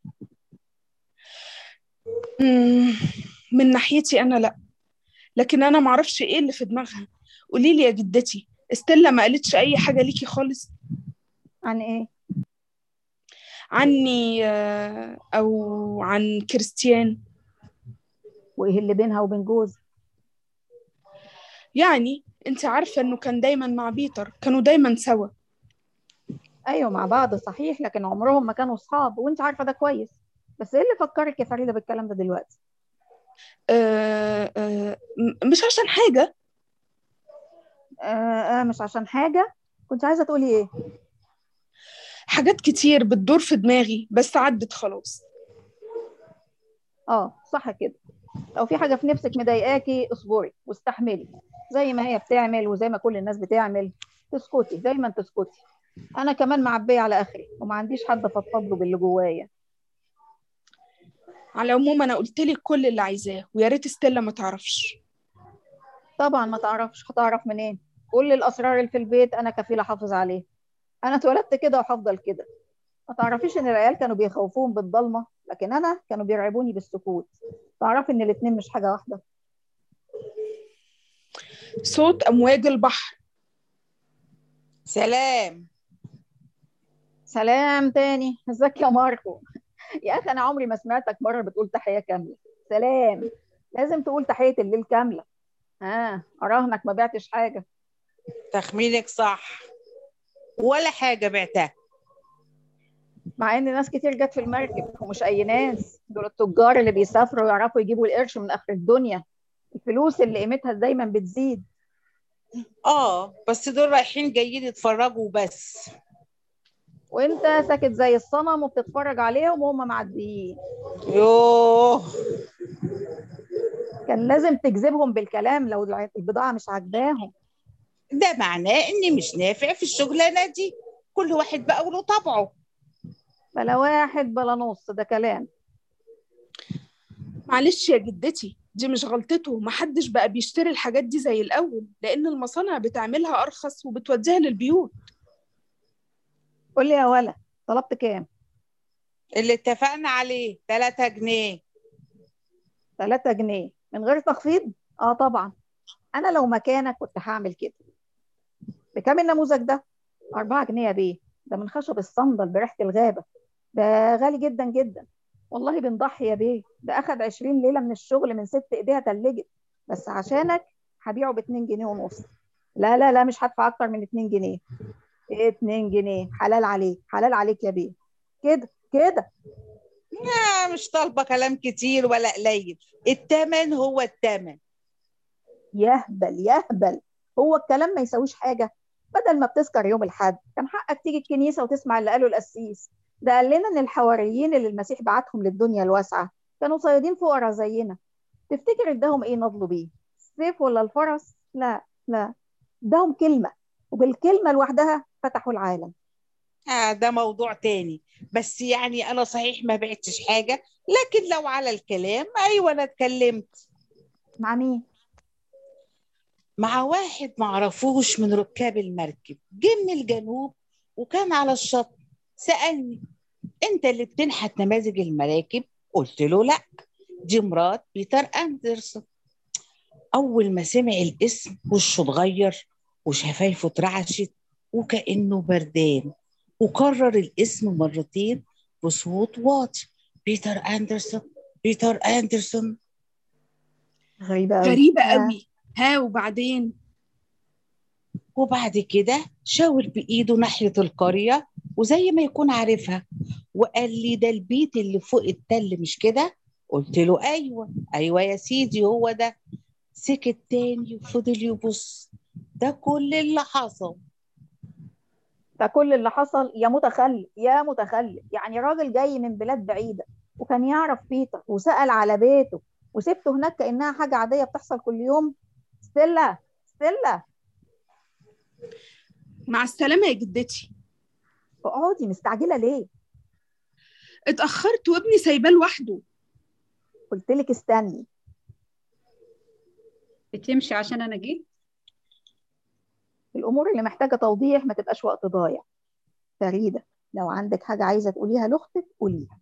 مم، من ناحيتي أنا لأ لكن أنا معرفش إيه اللي في دماغها قوليلي يا جدتي استيلا ما قالتش أي حاجة ليكي خالص عن ايه عني آه، أو عن كريستيان وايه اللي بينها وبين جوز يعني انت عارفة انه كان دايما مع بيتر كانوا دايما سوا ايوه مع بعض صحيح لكن عمرهم ما كانوا اصحاب وانت عارفه ده كويس بس ايه اللي فكرك يا فريده بالكلام ده دلوقتي آه آه م- مش عشان حاجة آه, اه مش عشان حاجه كنت عايزه تقولي ايه حاجات كتير بتدور في دماغي بس عدت خلاص اه صح كده لو في حاجه في نفسك مضايقاكي اصبري واستحملي زي ما هي بتعمل وزي ما كل الناس بتعمل تسكتي دايما تسكتي انا كمان معبيه على اخري وما عنديش حد افضفض له باللي جوايا على العموم انا قلت لك كل اللي عايزاه ويا ريت ستيلا ما تعرفش طبعا ما تعرفش هتعرف منين كل الاسرار اللي في البيت انا كفيله احافظ عليه انا اتولدت كده وهفضل كده ما تعرفيش ان العيال كانوا بيخوفوهم بالضلمه لكن انا كانوا بيرعبوني بالسكوت تعرفي ان الاتنين مش حاجه واحده صوت امواج البحر سلام سلام تاني ازيك يا ماركو يا اخي انا عمري ما سمعتك مره بتقول تحيه كامله سلام لازم تقول تحيه الليل كامله ها اراهنك ما بعتش حاجه تخمينك صح ولا حاجة بعتها مع ان ناس كتير جت في المركب ومش اي ناس دول التجار اللي بيسافروا ويعرفوا يجيبوا القرش من اخر الدنيا الفلوس اللي قيمتها دايما بتزيد اه بس دول رايحين جايين يتفرجوا بس وانت ساكت زي الصنم وبتتفرج عليهم وهم معديين يوه كان لازم تجذبهم بالكلام لو الع- البضاعه مش عاجباهم ده معناه اني مش نافع في الشغلانة دي كل واحد بقى وله طبعه بلا واحد بلا نص ده كلام معلش يا جدتي دي مش غلطته محدش بقى بيشتري الحاجات دي زي الأول لأن المصانع بتعملها أرخص وبتوديها للبيوت قول لي يا ولا طلبت كام اللي اتفقنا عليه 3 جنيه 3 جنيه من غير تخفيض اه طبعا انا لو مكانك كنت هعمل كده بكام النموذج ده 4 جنيه يا بيه ده من خشب الصندل بريحه الغابه ده غالي جدا جدا والله بنضحي يا بيه ده اخد 20 ليله من الشغل من ست ايديها تلجت بس عشانك هبيعه ب 2 جنيه ونص لا لا لا مش هدفع اكتر من 2 جنيه 2 جنيه حلال عليك حلال عليك يا بيه كده كده آه مش طالبة كلام كتير ولا قليل التمن هو التمن يهبل يهبل هو الكلام ما يساويش حاجة بدل ما بتسكر يوم الحد كان حقك تيجي الكنيسة وتسمع اللي قاله القسيس ده قال لنا ان الحواريين اللي المسيح بعتهم للدنيا الواسعة كانوا صيادين فقراء زينا تفتكر اداهم ايه نضلوا بيه السيف ولا الفرس لا لا اداهم كلمة وبالكلمة لوحدها فتحوا العالم آه ده موضوع تاني بس يعني أنا صحيح ما بعتش حاجة لكن لو على الكلام أيوة أنا اتكلمت مع مين مع واحد معرفوش من ركاب المركب جه من الجنوب وكان على الشط سألني أنت اللي بتنحت نماذج المراكب قلت له لا دي مرات بيتر أندرسون أول ما سمع الاسم وشه اتغير وشفايفه اترعشت وكأنه بردان وكرر الاسم مرتين بصوت واطي بيتر أندرسون بيتر أندرسون غريبة أوي غريبة آه. قوي ها وبعدين وبعد كده شاور بإيده ناحية القرية وزي ما يكون عارفها وقال لي ده البيت اللي فوق التل مش كده قلت له أيوة أيوة يا سيدي هو ده سكت تاني وفضل يبص ده كل اللي حصل ده كل اللي حصل يا متخلف يا متخلف يعني راجل جاي من بلاد بعيدة وكان يعرف بيتر وسأل على بيته وسبته هناك كأنها حاجة عادية بتحصل كل يوم ستيلا ستيلا مع السلامة يا جدتي اقعدي مستعجلة ليه اتأخرت وابني سايباه لوحده قلت لك استني بتمشي عشان انا جيت الأمور اللي محتاجة توضيح ما تبقاش وقت ضايع فريدة لو عندك حاجة عايزة تقوليها لأختك قوليها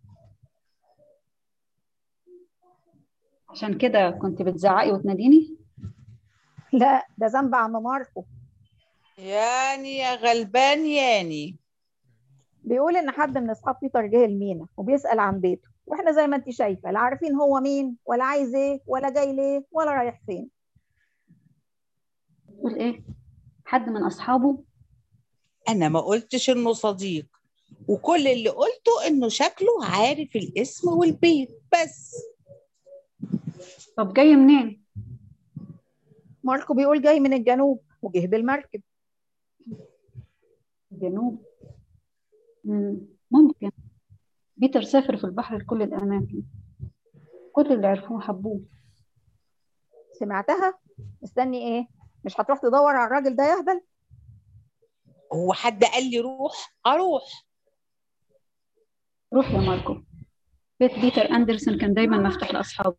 عشان كده كنت بتزعقي وتناديني لا ده ذنب عم ماركو يعني يا غلبان ياني بيقول ان حد من اصحاب بيتر جه المينا وبيسال عن بيته واحنا زي ما انت شايفه لا عارفين هو مين ولا عايز ايه ولا جاي ليه ولا رايح فين تقول ايه حد من اصحابه انا ما قلتش انه صديق وكل اللي قلته انه شكله عارف الاسم والبيت بس طب جاي منين ماركو بيقول جاي من الجنوب وجه بالمركب الجنوب مم، ممكن بيتر سافر في البحر لكل الأماكن كل اللي عرفوه حبوه سمعتها استني ايه مش هتروح تدور على الراجل ده يهبل هو حد قال لي روح اروح روح يا ماركو بيت بيتر أندرسون كان دايما مفتوح لأصحابه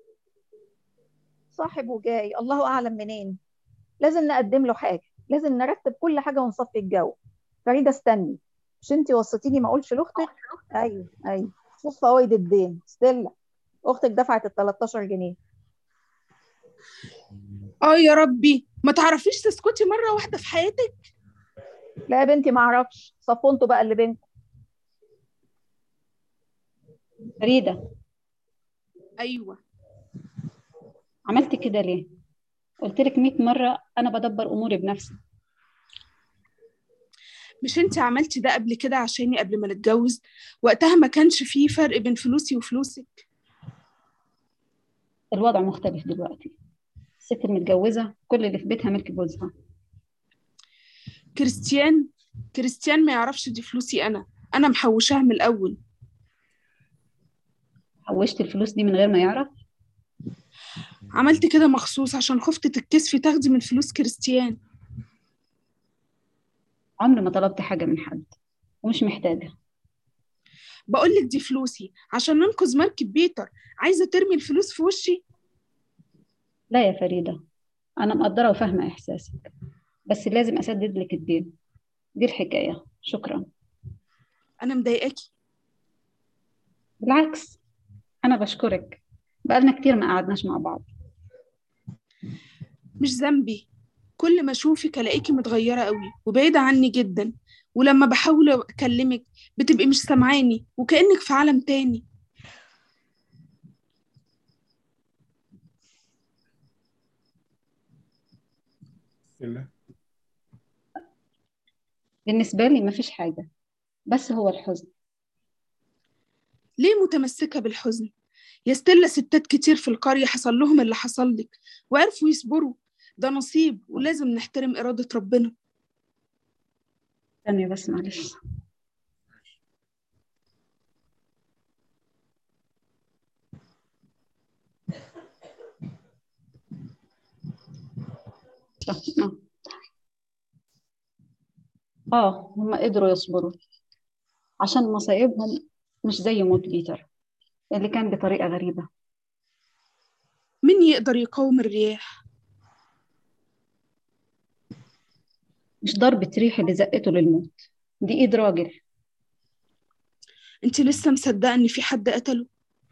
صاحب وجاي الله اعلم منين لازم نقدم له حاجه لازم نرتب كل حاجه ونصفي الجو فريده استني مش انت وصيتيني ما اقولش لاختك ايوه ايوه شوف فوائد الدين ستيلا اختك دفعت ال 13 جنيه اه يا ربي ما تعرفيش تسكتي مرة واحدة في حياتك لا يا بنتي ما اعرفش صفوا انتوا بقى اللي بينكم فريدة ايوه عملت كده ليه قلت لك 100 مرة أنا بدبر أموري بنفسي مش انت عملتي ده قبل كده عشاني قبل ما نتجوز وقتها ما كانش فيه فرق بين فلوسي وفلوسك الوضع مختلف دلوقتي الست المتجوزة كل اللي في بيتها ملك جوزها كريستيان كريستيان ما يعرفش دي فلوسي انا انا محوشاها من الاول حوشت الفلوس دي من غير ما يعرف عملت كده مخصوص عشان خفت تتكسفي تاخدي من فلوس كريستيان عمري ما طلبت حاجة من حد ومش محتاجة بقولك دي فلوسي عشان ننقذ مركب بيتر عايزة ترمي الفلوس في وشي لا يا فريدة أنا مقدرة وفاهمة إحساسك بس لازم أسدد لك الدين دي الحكاية شكرا انا مضايقاكي بالعكس أنا بشكرك بقالنا كتير ما قعدناش مع بعض مش ذنبي كل ما اشوفك الاقيكي متغيرة قوي وبعيدة عني جدا ولما بحاول اكلمك بتبقي مش سامعاني وكأنك في عالم تاني إلا بالنسبة لي مفيش حاجة بس هو الحزن ليه متمسكة بالحزن يا ستيلا ستات كتير في القرية حصل لهم اللي حصل لك وعرفوا يصبروا ده نصيب ولازم نحترم إرادة ربنا استني بس معلش آه. اه هم قدروا يصبروا عشان مصايبهم مش زي موت بيتر اللي كان بطريقة غريبة مين يقدر يقاوم الرياح مش ضربة ريح اللي زقته للموت دي ايد راجل انت لسه مصدقة ان في حد قتله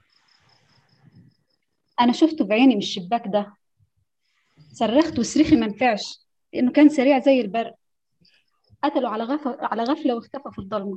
انا شفته بعيني من الشباك ده صرخت وصريخي ما نفعش لانه كان سريع زي البرق قتله على غفلة على غفلة واختفى في الضلمة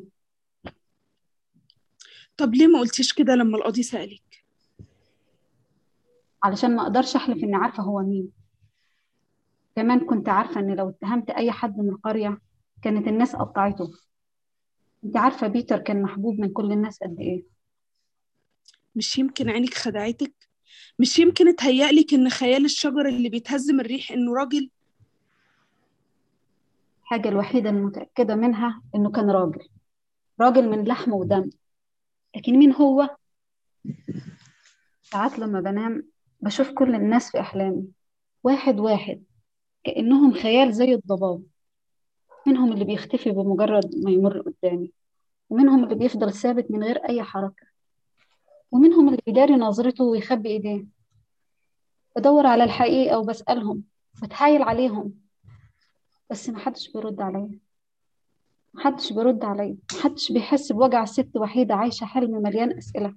طب ليه ما قلتيش كده لما القاضي سألك علشان ما اقدرش احلف اني عارفة هو مين كمان كنت عارفة ان لو اتهمت اي حد من القرية كانت الناس قطعته انت عارفة بيتر كان محبوب من كل الناس قد ايه مش يمكن عينك خدعتك مش يمكن اتهيألك ان خيال الشجر اللي بيتهز من الريح انه راجل الحاجة الوحيدة المتأكدة منها إنه كان راجل راجل من لحم ودم لكن مين هو؟ ساعات لما بنام بشوف كل الناس في أحلامي واحد واحد كأنهم خيال زي الضباب منهم اللي بيختفي بمجرد ما يمر قدامي ومنهم اللي بيفضل ثابت من غير أي حركة ومنهم اللي بيداري نظرته ويخبي إيديه بدور على الحقيقة وبسألهم بتحايل عليهم بس محدش بيرد عليا محدش بيرد عليا محدش بيحس بوجع الست وحيدة عايشة حلم مليان أسئلة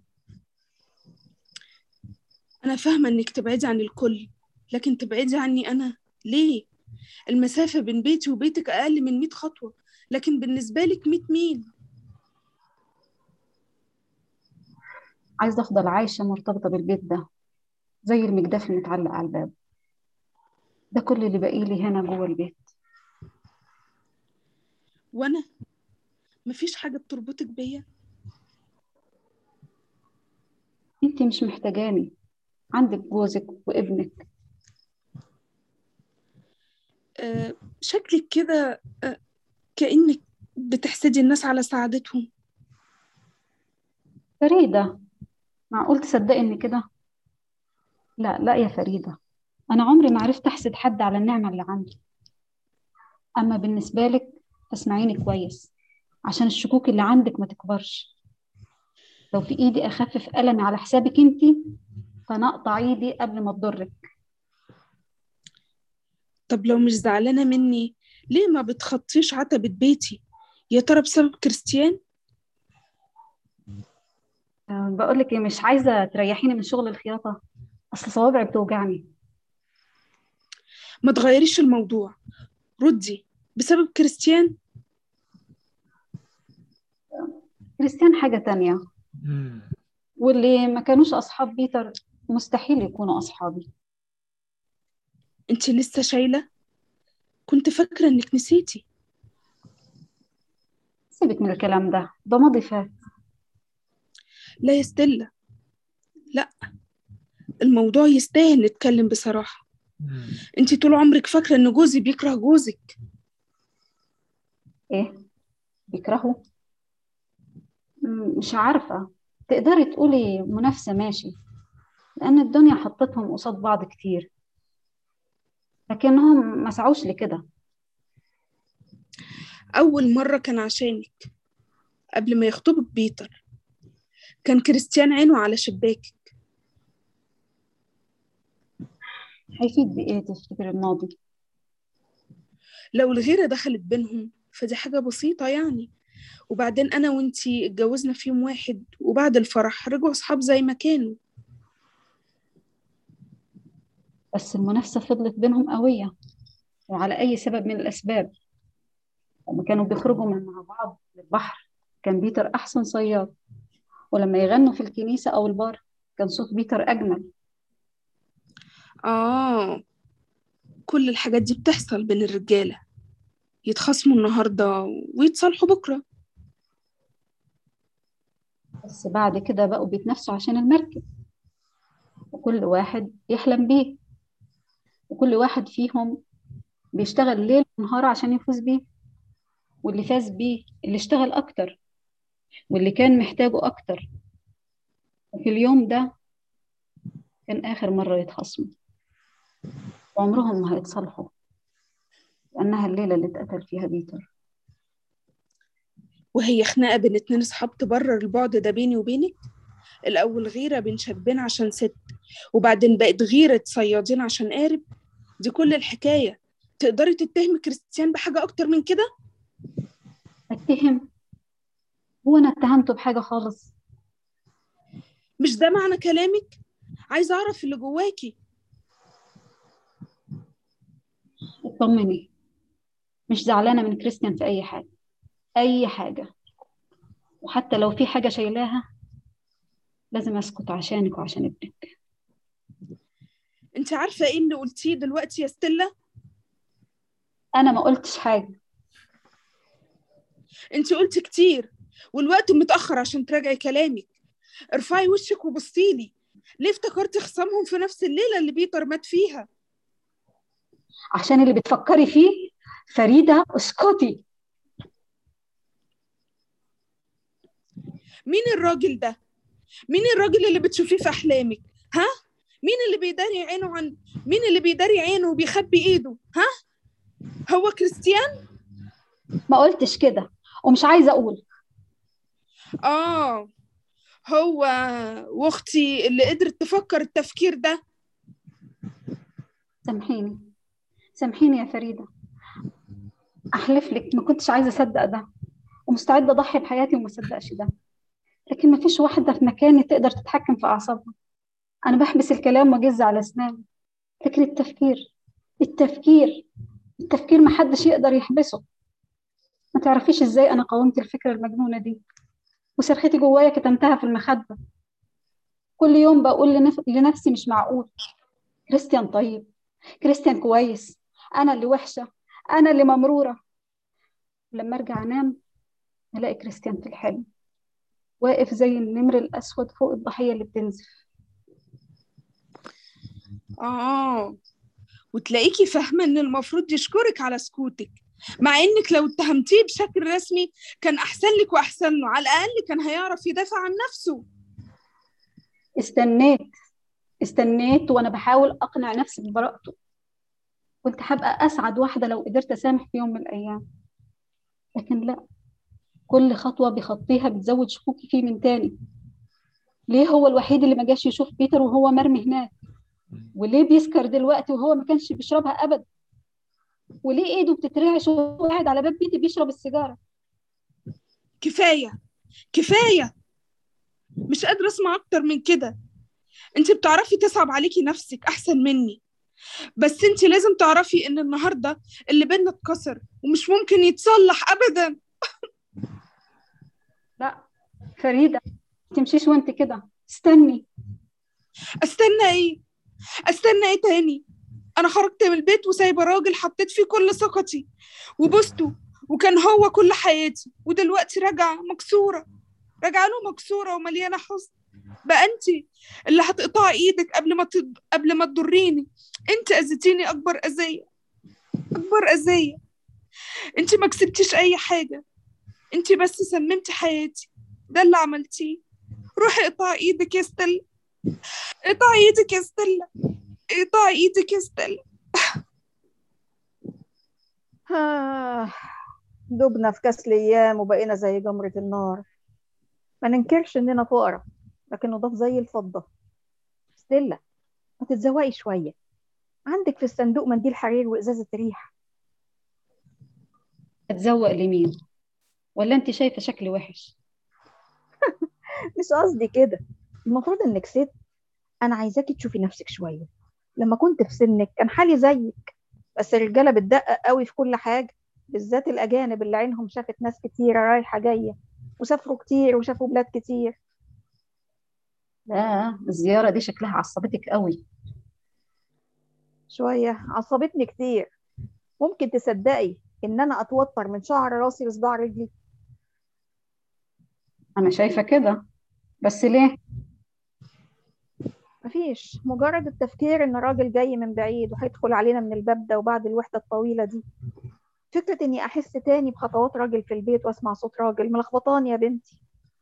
أنا فاهمة إنك تبعدي عن الكل لكن تبعدي عني أنا ليه؟ المسافة بين بيتي وبيتك أقل من 100 خطوة لكن بالنسبة لك 100 ميل عايزة أفضل عايشة مرتبطة بالبيت ده زي المجداف المتعلق على الباب ده كل اللي باقيلي هنا جوه البيت وأنا مفيش حاجة بتربطك بيا انتي مش محتاجاني عندك جوزك وابنك أه شكلك كده أه كأنك بتحسدي الناس على سعادتهم فريدة معقول تصدقي إن كده لا لا يا فريدة أنا عمري ما عرفت أحسد حد على النعمة اللي عندي أما بالنسبة لك فاسمعيني كويس عشان الشكوك اللي عندك ما تكبرش لو في إيدي أخفف ألمي على حسابك أنتي فأنا أقطع إيدي قبل ما تضرك طب لو مش زعلانة مني ليه ما بتخطيش عتبة بيتي يا ترى بسبب كريستيان أه بقولك إيه مش عايزة تريحيني من شغل الخياطة أصل صوابعي بتوجعني ما تغيريش الموضوع ردي بسبب كريستيان كريستيان حاجة تانية مم. واللي ما كانوش أصحاب بيتر مستحيل يكونوا أصحابي انت لسه شايلة كنت فاكرة انك نسيتي سيبك من الكلام ده ده ماضي فات لا يا ستيلا لا الموضوع يستاهل نتكلم بصراحة مم. انت طول عمرك فاكرة ان جوزي بيكره جوزك إيه بيكرهوا م- مش عارفة تقدري تقولي منافسة ماشي لأن الدنيا حطتهم قصاد بعض كتير لكنهم ما سعوش لكده أول مرة كان عشانك قبل ما يخطبك بيتر كان كريستيان عينه على شباكك هيفيد بإيه تفتكر الماضي لو الغيرة دخلت بينهم فدي حاجة بسيطة يعني وبعدين أنا وإنتي اتجوزنا في يوم واحد وبعد الفرح رجعوا أصحاب زي ما كانوا بس المنافسة فضلت بينهم قوية وعلى أي سبب من الأسباب لما كانوا بيخرجوا من مع بعض للبحر كان بيتر أحسن صياد ولما يغنوا في الكنيسة أو البار كان صوت بيتر أجمل آه كل الحاجات دي بتحصل بين الرجالة يتخاصموا النهاردة ويتصالحوا بكرة بس بعد كده بقوا بيتنافسوا عشان المركب وكل واحد يحلم بيه وكل واحد فيهم بيشتغل ليل ونهار عشان يفوز بيه واللي فاز بيه اللي اشتغل أكتر واللي كان محتاجه أكتر وفي اليوم ده كان آخر مرة يتخاصموا وعمرهم ما هيتصالحوا لأنها الليلة اللي اتقتل فيها بيتر وهي خناقة بين اتنين صحاب تبرر البعد ده بيني وبينك الأول غيرة بين شابين عشان ست وبعدين بقت غيرة صيادين عشان قارب دي كل الحكاية تقدري تتهمي كريستيان بحاجة أكتر من كده؟ اتهم هو أنا اتهمته بحاجة خالص مش ده معنى كلامك؟ عايزة أعرف اللي جواكي اطمني مش زعلانة من كريستيان في أي حاجة أي حاجة وحتى لو في حاجة شايلاها لازم أسكت عشانك وعشان ابنك انت عارفة ايه اللي قلتيه دلوقتي يا ستيلا؟ أنا ما قلتش حاجة انت قلت كتير والوقت متأخر عشان تراجعي كلامك ارفعي وشك وبصيلي ليه افتكرتي خصامهم في نفس الليلة اللي بيتر مات فيها؟ عشان اللي بتفكري فيه فريدة اسكتي مين الراجل ده مين الراجل اللي بتشوفيه في احلامك ها مين اللي بيداري عينه عن مين اللي بيداري عينه وبيخبي ايده ها هو كريستيان ما قلتش كده ومش عايزة أقول اه هو واختي اللي قدرت تفكر التفكير ده سامحيني سامحيني يا فريدة أحلف لك ما كنتش عايزة أصدق ده ومستعدة أضحي بحياتي وما أصدقش ده لكن ما فيش واحدة في مكاني تقدر تتحكم في أعصابها أنا بحبس الكلام وأجز على أسناني لكن التفكير التفكير التفكير ما حدش يقدر يحبسه ما تعرفيش إزاي أنا قاومت الفكرة المجنونة دي وصرختي جوايا كتمتها في المخدة كل يوم بقول لنف... لنفسي مش معقول كريستيان طيب كريستيان كويس أنا اللي وحشة أنا اللي ممرورة لما أرجع أنام ألاقي كريستيان في الحلم واقف زي النمر الأسود فوق الضحية اللي بتنزف اه وتلاقيكي فاهمة ان المفروض يشكرك على سكوتك مع انك لو اتهمتيه بشكل رسمي كان احسن لك واحسن له على الاقل كان هيعرف يدافع عن نفسه استنيت استنيت وأنا بحاول أقنع نفسي ببراءته كنت هبقى أسعد واحدة لو قدرت أسامح في يوم من الأيام لكن لا كل خطوة بخطيها بتزود شكوكي فيه من تاني ليه هو الوحيد اللي ما جاش يشوف بيتر وهو مرمي هناك وليه بيسكر دلوقتي وهو ما كانش بيشربها أبدا وليه ايده بتترعش وهو قاعد على باب بيتي بيشرب السيجارة كفاية كفاية مش قادرة اسمع اكتر من كده انت بتعرفي تصعب عليكي نفسك احسن مني بس انت لازم تعرفي ان النهاردة اللي بينا اتكسر ومش ممكن يتصلح ابدا لا فريدة ما تمشيش وانت كده استني استنى ايه استنى ايه تاني انا خرجت من البيت وسايبه راجل حطيت فيه كل ثقتي وبوسته وكان هو كل حياتي ودلوقتي راجعه مكسوره راجعه له مكسوره ومليانه حزن بقى انت اللي هتقطعي ايدك قبل ما تض... قبل ما تضريني انت اذيتيني اكبر اذيه اكبر اذيه انت ما كسبتيش اي حاجه انت بس سممتي حياتي ده اللي عملتيه روحي اقطعي ايدك يا ستيلا اقطعي ايدك يا ستيلا اقطعي ايدك يا ستيلا آه دبنا في كاس الأيام وبقينا زي جمرة النار ما ننكرش إننا فقراء لكن نضاف زي الفضة ستيلا ما تتزوقي شوية عندك في الصندوق منديل حرير وإزازة ريح اتزوق لمين ولا انت شايفة شكلي وحش مش قصدي كده المفروض إنك ست أنا عايزاكي تشوفي نفسك شوية لما كنت في سنك كان حالي زيك بس الرجالة بتدقق قوي في كل حاجة بالذات الأجانب اللي عينهم شافت ناس كتيرة رايحة جاية وسافروا كتير وشافوا بلاد كتير لا الزيارة دي شكلها عصبتك قوي شوية عصبتني كتير ممكن تصدقي إن أنا أتوتر من شعر راسي لصداع رجلي أنا شايفة كده بس ليه؟ مفيش مجرد التفكير إن الراجل جاي من بعيد وهيدخل علينا من الباب ده وبعد الوحدة الطويلة دي فكرة إني أحس تاني بخطوات راجل في البيت وأسمع صوت راجل ملخبطاني يا بنتي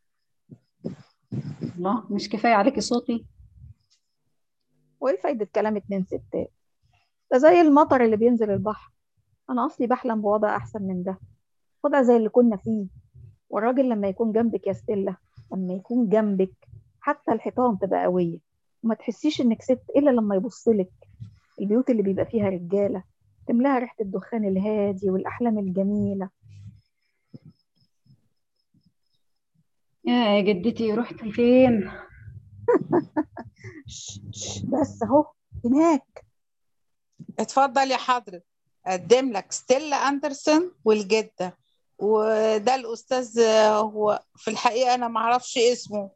الله مش كفاية عليكي صوتي وإيه فايدة كلام اتنين ستات ده زي المطر اللي بينزل البحر أنا أصلي بحلم بوضع أحسن من ده وضع زي اللي كنا فيه والراجل لما يكون جنبك يا ستيلا لما يكون جنبك حتى الحيطان تبقى قوية وما تحسيش إنك ست إلا لما يبصلك البيوت اللي بيبقى فيها رجالة تملاها ريحة الدخان الهادي والأحلام الجميلة يا جدتي رحتي فين؟ ش- ش- بس أهو هناك اتفضل يا حضرة اقدم لك ستيلا اندرسون والجدة وده الاستاذ آه، هو في الحقيقة انا معرفش اسمه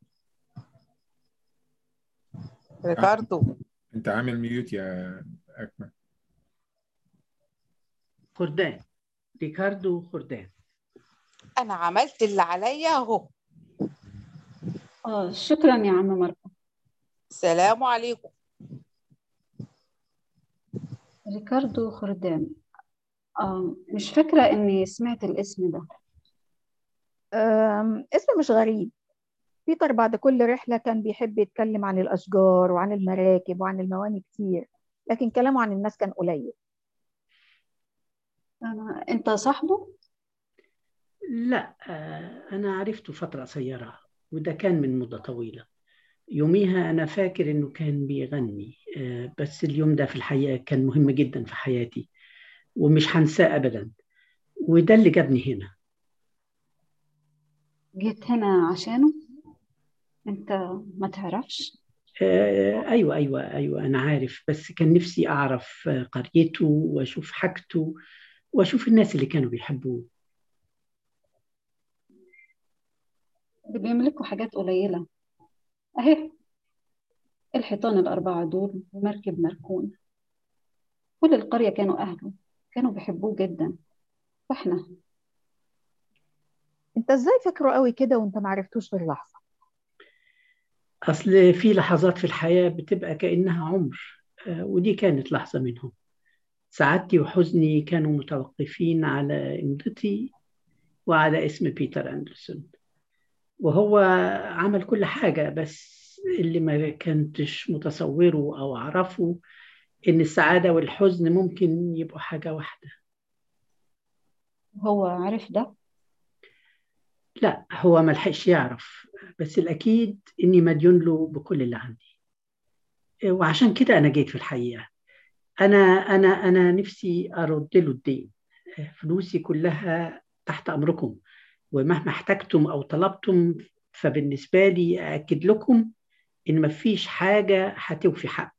ريكاردو انت عامل ميوت يا اكمل خردان ريكاردو خردان انا عملت اللي عليا اهو اه شكرا يا عم ماركو سلام عليكم ريكاردو خردان آه مش فاكرة إني سمعت الاسم ده أم، اسم مش غريب بيتر بعد كل رحلة كان بيحب يتكلم عن الأشجار وعن المراكب وعن المواني كتير لكن كلامه عن الناس كان قليل أنا أنت صاحبه؟ لا آه، أنا عرفته فترة قصيرة وده كان من مدة طويلة يوميها أنا فاكر إنه كان بيغني آه، بس اليوم ده في الحقيقة كان مهم جدا في حياتي ومش هنساه أبدا وده اللي جابني هنا جيت هنا عشانه؟ أنت ما تعرفش؟ آه، أيوة أيوة أيوة أنا عارف بس كان نفسي أعرف آه، قريته وأشوف حاجته وأشوف الناس اللي كانوا بيحبوه اللي بيملكوا حاجات قليلة أهي الحيطان الأربعة دول ومركب مركون كل القرية كانوا أهله كانوا بيحبوه جدا وإحنا انت ازاي فاكره قوي كده وانت معرفتوش غير لحظة أصل في لحظات في الحياة بتبقى كأنها عمر آه، ودي كانت لحظة منهم سعادتي وحزني كانوا متوقفين على إمضتي وعلى اسم بيتر أندرسون وهو عمل كل حاجة بس اللي ما كنتش متصوره أو أعرفه إن السعادة والحزن ممكن يبقوا حاجة واحدة هو عارف ده لا هو ملحقش يعرف بس الأكيد إني مديون له بكل اللي عندي وعشان كده أنا جيت في الحقيقة أنا أنا أنا نفسي أرد له الدين فلوسي كلها تحت أمركم ومهما احتجتم أو طلبتم فبالنسبة لي أأكد لكم إن مفيش حاجة هتوفي حق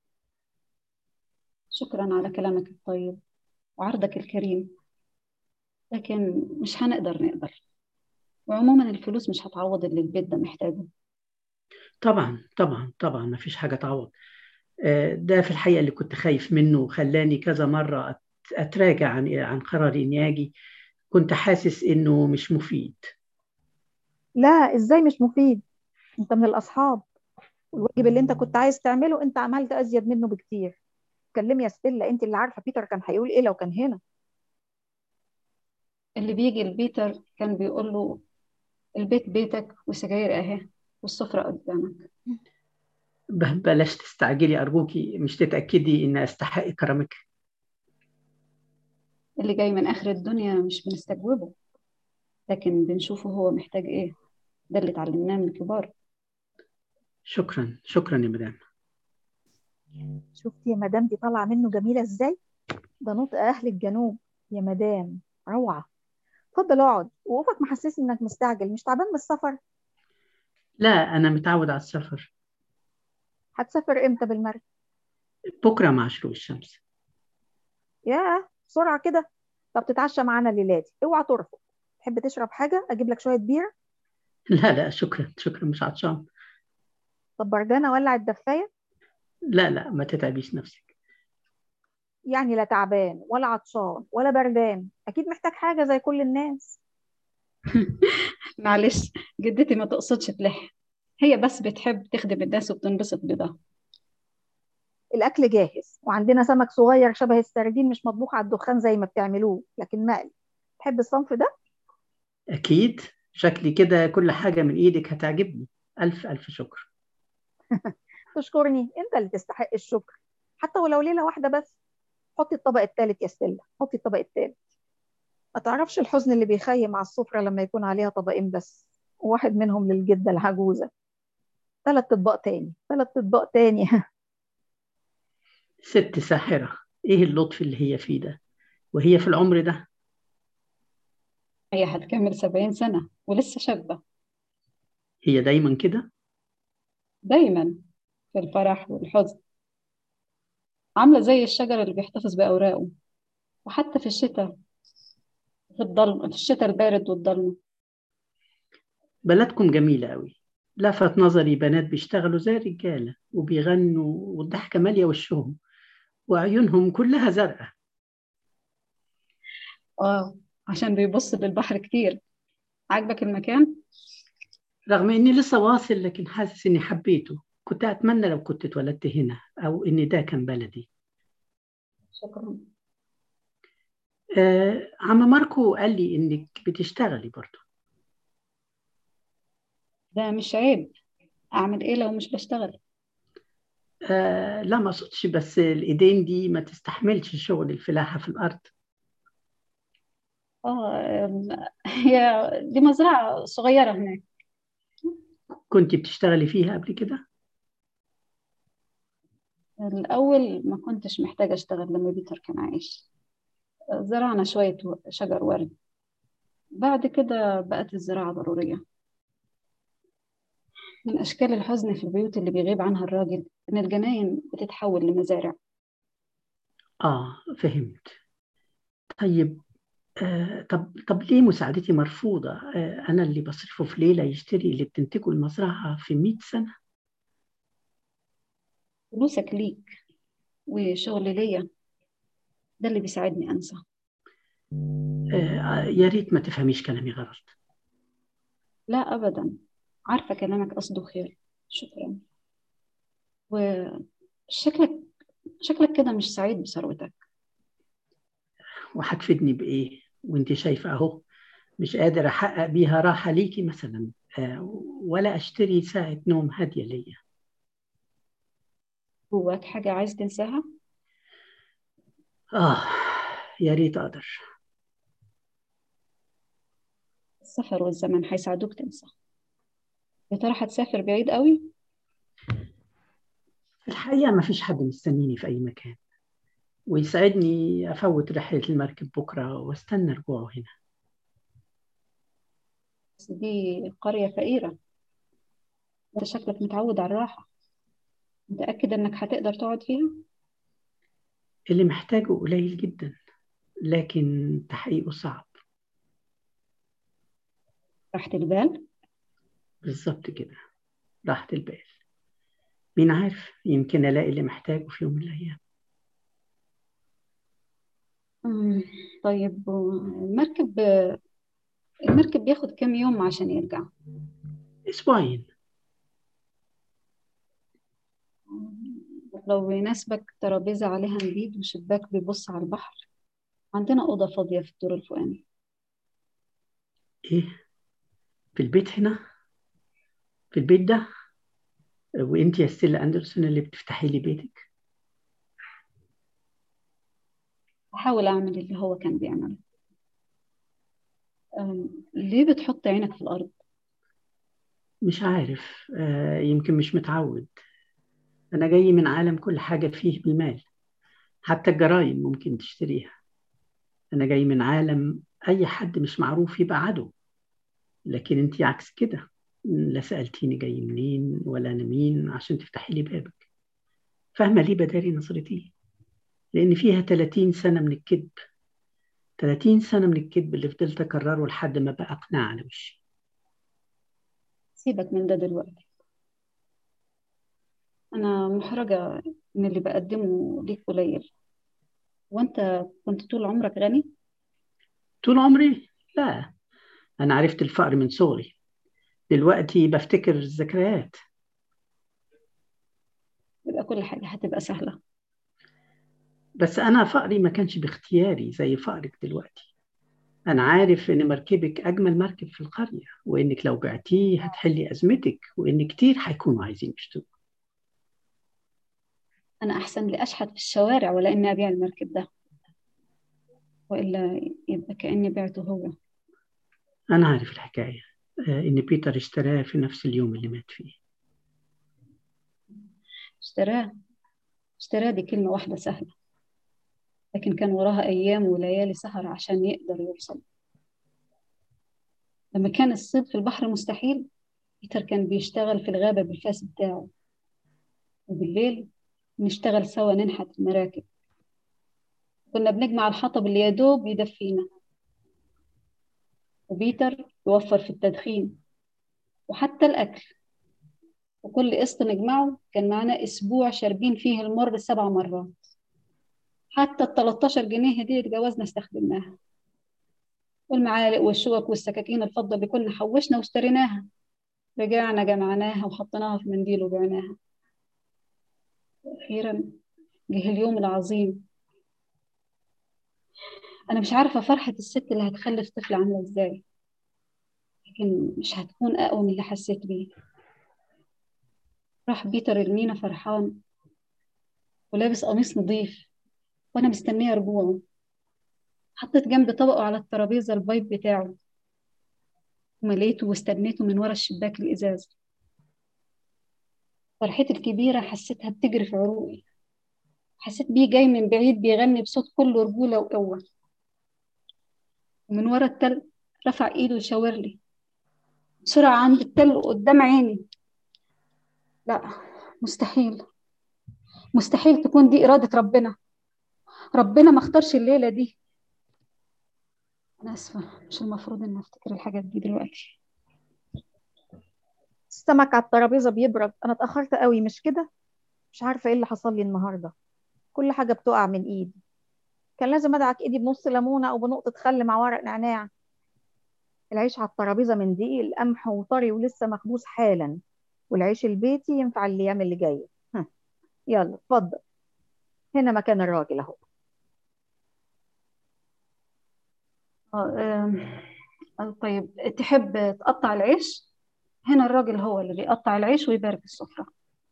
شكرا على كلامك الطيب وعرضك الكريم لكن مش هنقدر نقبل وعموما الفلوس مش هتعوض اللي البيت ده محتاجه طبعا طبعا طبعا مفيش حاجة تعوض آه، ده في الحقيقة اللي كنت خايف منه وخلاني كذا مرة أت- أتراجع عن عن قراري إني أجي كنت حاسس إنه مش مفيد لا ازاي مش مفيد انت من الأصحاب والواجب اللي انت كنت عايز تعمله انت عملت أزيد منه بكتير اتكلمي يا ستيلا انت اللي عارفة بيتر كان هيقول ايه لو كان هنا اللي بيجي لبيتر كان بيقول له البيت بيتك وسجاير اهي والسفرة قدامك ب- بلاش تستعجلي أرجوكي مش تتأكدي إن أستحق كرمك اللي جاي من آخر الدنيا مش بنستجوبه لكن بنشوفه هو محتاج ايه ده اللي اتعلمناه من الكبار شكرا شكرا يا مدام شفتي يا مدام دي طالعة منه جميلة ازاي ده نطق أهل الجنوب يا مدام روعة اتفضل اقعد وقوفك محسسني انك مستعجل مش تعبان من السفر لا أنا متعود على السفر هتسافر امتى بالمركب بكرة مع شروق الشمس ياه بسرعة كده طب تتعشى معانا الليلة دي اوعى ترفض تحب تشرب حاجة اجيب لك شوية بيرة لا لا شكرا شكرا مش عطشان طب بردانة ولع الدفاية لا لا ما تتعبيش نفسك يعني لا تعبان ولا عطشان ولا بردان اكيد محتاج حاجة زي كل الناس معلش جدتي ما تقصدش تلح هي بس بتحب تخدم الناس وبتنبسط بده الاكل جاهز وعندنا سمك صغير شبه السردين مش مطبوخ على الدخان زي ما بتعملوه لكن مقلي تحب الصنف ده أكيد شكلي كده كل حاجة من إيدك هتعجبني ألف ألف شكر تشكرني انت اللي تستحق الشكر حتى ولو ليلة واحدة بس حطي الطبق التالت يا ستيلا حطي الطبق التالت ما تعرفش الحزن اللي بيخيم على السفرة لما يكون عليها طبقين بس وواحد منهم للجدة العجوزة ثلاث اطباق تاني ثلاث اطباق تاني ست ساحرة إيه اللطف اللي هي فيه ده وهي في العمر ده هي هتكمل سبعين سنة ولسه شابة هي دايما كده دايما في الفرح والحزن عاملة زي الشجر اللي بيحتفظ بأوراقه وحتى في الشتاء في الضلمة في الشتاء البارد والضلمة بلدكم جميلة قوي لفت نظري بنات بيشتغلوا زي الرجالة وبيغنوا والضحكة مالية وشهم وعيونهم كلها زرقاء اه عشان بيبص للبحر كتير عاجبك المكان؟ رغم إني لسه واصل لكن حاسس إني حبيته كنت أتمنى لو كنت اتولدت هنا أو إن ده كان بلدي شكرا آه عم ماركو قال لي إنك بتشتغلي برضه ده مش عيب أعمل إيه لو مش بشتغل آه لا ما أقصدش بس الإيدين دي ما تستحملش شغل الفلاحة في الأرض آه أم، هي دي مزرعة صغيرة هناك كنت بتشتغلي فيها قبل كده؟ الأول ما كنتش محتاجة أشتغل لما بيتر كان عايش زرعنا شوية و- شجر ورد بعد كده بقت الزراعة ضرورية من أشكال الحزن في البيوت اللي بيغيب عنها الراجل إن الجناين بتتحول لمزارع آه فهمت طيب آه طب طب ليه مساعدتي مرفوضة؟ آه أنا اللي بصرفه في ليلة يشتري اللي بتنتجه المزرعة في 100 سنة فلوسك ليك وشغل ليا ده اللي بيساعدني أنسى آه يا ريت ما تفهميش كلامي غلط لا أبدا عارفة كلامك قصده خير شكرا وشكلك شكلك كده مش سعيد بثروتك وهتفيدني بإيه؟ وأنت شايفة أهو مش قادر أحقق بيها راحة ليكي مثلا آه ولا أشتري ساعة نوم هادية ليا جواك حاجة عايز تنساها آه يا ريت أقدر السفر والزمن هيساعدوك تنسى يا ترى هتسافر بعيد قوي في الحقيقة ما فيش حد مستنيني في أي مكان ويساعدني أفوت رحلة المركب بكرة واستنى رجوعه هنا بس دي قرية فقيرة انت شكلك متعود على الراحة متأكد انك هتقدر تقعد فيها اللي محتاجه قليل جدا لكن تحقيقه صعب راحة البال بالظبط كده راحة البال مين عارف يمكن ألاقي اللي محتاجه في يوم من الأيام مم، طيب المركب المركب بياخد كام يوم عشان يرجع أسبوعين لو يناسبك ترابيزة عليها نبيد وشباك بيبص على البحر عندنا أوضة فاضية في الدور الفوقاني إيه في البيت هنا في البيت ده وانت يا ستيلا اندرسون اللي بتفتحي لي بيتك بحاول أعمل اللي هو كان بيعمله أم، ليه بتحط عينك في الأرض مش عارف آه يمكن مش متعود انا جاي من عالم كل حاجة فيه بالمال حتى الجرايم ممكن تشتريها انا جاي من عالم اي حد مش معروف يبقى عدو لكن انت عكس كده لا سألتيني جاي منين ولا انا مين عشان تفتحي لي بابك فاهمة ليه بداري نظرتي لان فيها 30 سنة من الكذب 30 سنة من الكذب اللي فضلت أكرره لحد ما بقى قناع على وشي سيبك من ده دلوقتي أنا محرجة إن اللي بقدمه ليك قليل وأنت كنت طول عمرك غني طول عمري لا أنا عرفت الفقر من صغري دلوقتي بفتكر الذكريات يبقى كل حاجة هتبقى سهلة بس أنا فقري ما كانش باختياري زي فقرك دلوقتي أنا عارف إن مركبك أجمل مركب في القرية وإنك لو بعتيه هتحلي أزمتك وإن كتير هيكونوا عايزين يشتروا أنا أحسن لي أشحت في الشوارع ولا إني أبيع المركب ده وإلا يبقى كأني بعته هو أنا عارف الحكاية آه، إن بيتر اشتراه في نفس اليوم اللي مات فيه اشتراه اشتراه دي كلمة واحدة سهلة لكن كان وراها أيام وليالي سهر عشان يقدر يوصل لما كان الصيد في البحر مستحيل بيتر كان بيشتغل في الغابة بالفاس بتاعه وبالليل نشتغل سوا ننحت المراكب كنا بنجمع الحطب اللي يدوب يدفينا وبيتر يوفر في التدخين وحتى الأكل وكل قسط نجمعه كان معانا أسبوع شاربين فيه المر سبع مرات حتى ال 13 جنيه دي اتجوزنا استخدمناها والمعالق والشوك والسكاكين الفضة اللي كنا حوشنا واشتريناها رجعنا جمعناها وحطيناها في منديل وبعناها وأخيرا جه اليوم العظيم أنا مش عارفة فرحة الست اللي هتخلف طفل عاملة إزاي لكن مش هتكون أقوى من اللي حسيت بيه راح بيتر المينا فرحان ولابس قميص نظيف وأنا مستنية رجوعه حطيت جنب طبقه على الترابيزة البايب بتاعه ومليته واستنيته من ورا الشباك الإزاز فرحتي الكبيرة حسيتها بتجري في عروقي حسيت بيه جاي من بعيد بيغني بصوت كله رجولة وقوة ومن ورا التل رفع ايده وشاور لي بسرعة عند التل قدام عيني لا مستحيل مستحيل تكون دي إرادة ربنا ربنا ما اختارش الليلة دي أنا آسفة مش المفروض إني أفتكر الحاجات دي دلوقتي السمك على الترابيزة بيبرد أنا اتأخرت قوي مش كده مش عارفة إيه اللي حصل لي النهاردة كل حاجة بتقع من إيدي كان لازم أدعك إيدي بنص ليمونة أو بنقطة خل مع ورق نعناع العيش على الترابيزة من دقيق القمح وطري ولسه مخبوز حالا والعيش البيتي ينفع الأيام اللي جاية ها، يلا اتفضل هنا مكان الراجل أهو آه، آم، آه، طيب تحب تقطع العيش هنا الراجل هو اللي بيقطع العيش ويبارك السفرة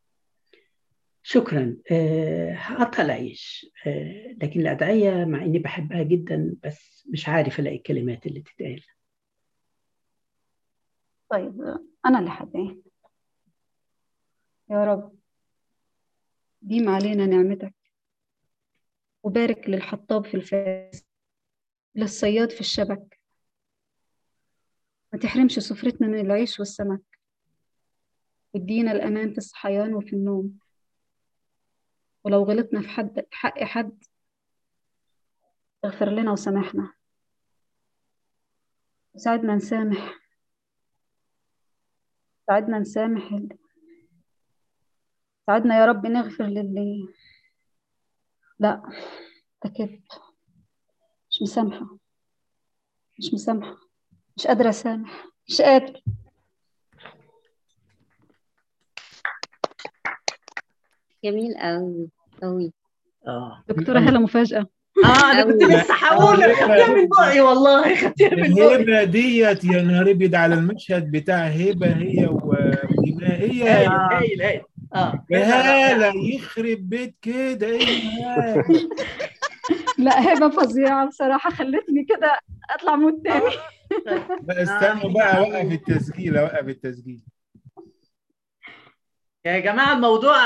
شكرا آه، هقطع العيش آه، لكن الأدعية مع إني بحبها جدا بس مش عارف ألاقي الكلمات اللي تتقال طيب آه، أنا اللي هدعي يا رب ديم علينا نعمتك وبارك للحطاب في الفاس للصياد في الشبك ما تحرمش سفرتنا من العيش والسمك وادينا الأمان في الصحيان وفي النوم ولو غلطنا في حد حق حد اغفر لنا وسامحنا وساعدنا نسامح ساعدنا نسامح ال- ساعدنا يا رب نغفر للي لا ده كذب مش مسامحة مش مسامحة مش قادرة أسامح مش قادرة جميل قوي قوي آه دكتورة هلا مفاجأة آه أنا كنت أوي. لسه هقول خدتها من بقي والله خدتها من بقي الهبه ديت يا نهار ابيض على المشهد بتاع هبه هي ودماء هي هي هايل هايل هايل آه يا هلا يخرب بيت كده ايه يا هلا لا هبة فظيعة بصراحة خلتني كده أطلع مود تاني لا استنوا بقى اوقف التسجيل اوقف التسجيل يا جماعة الموضوع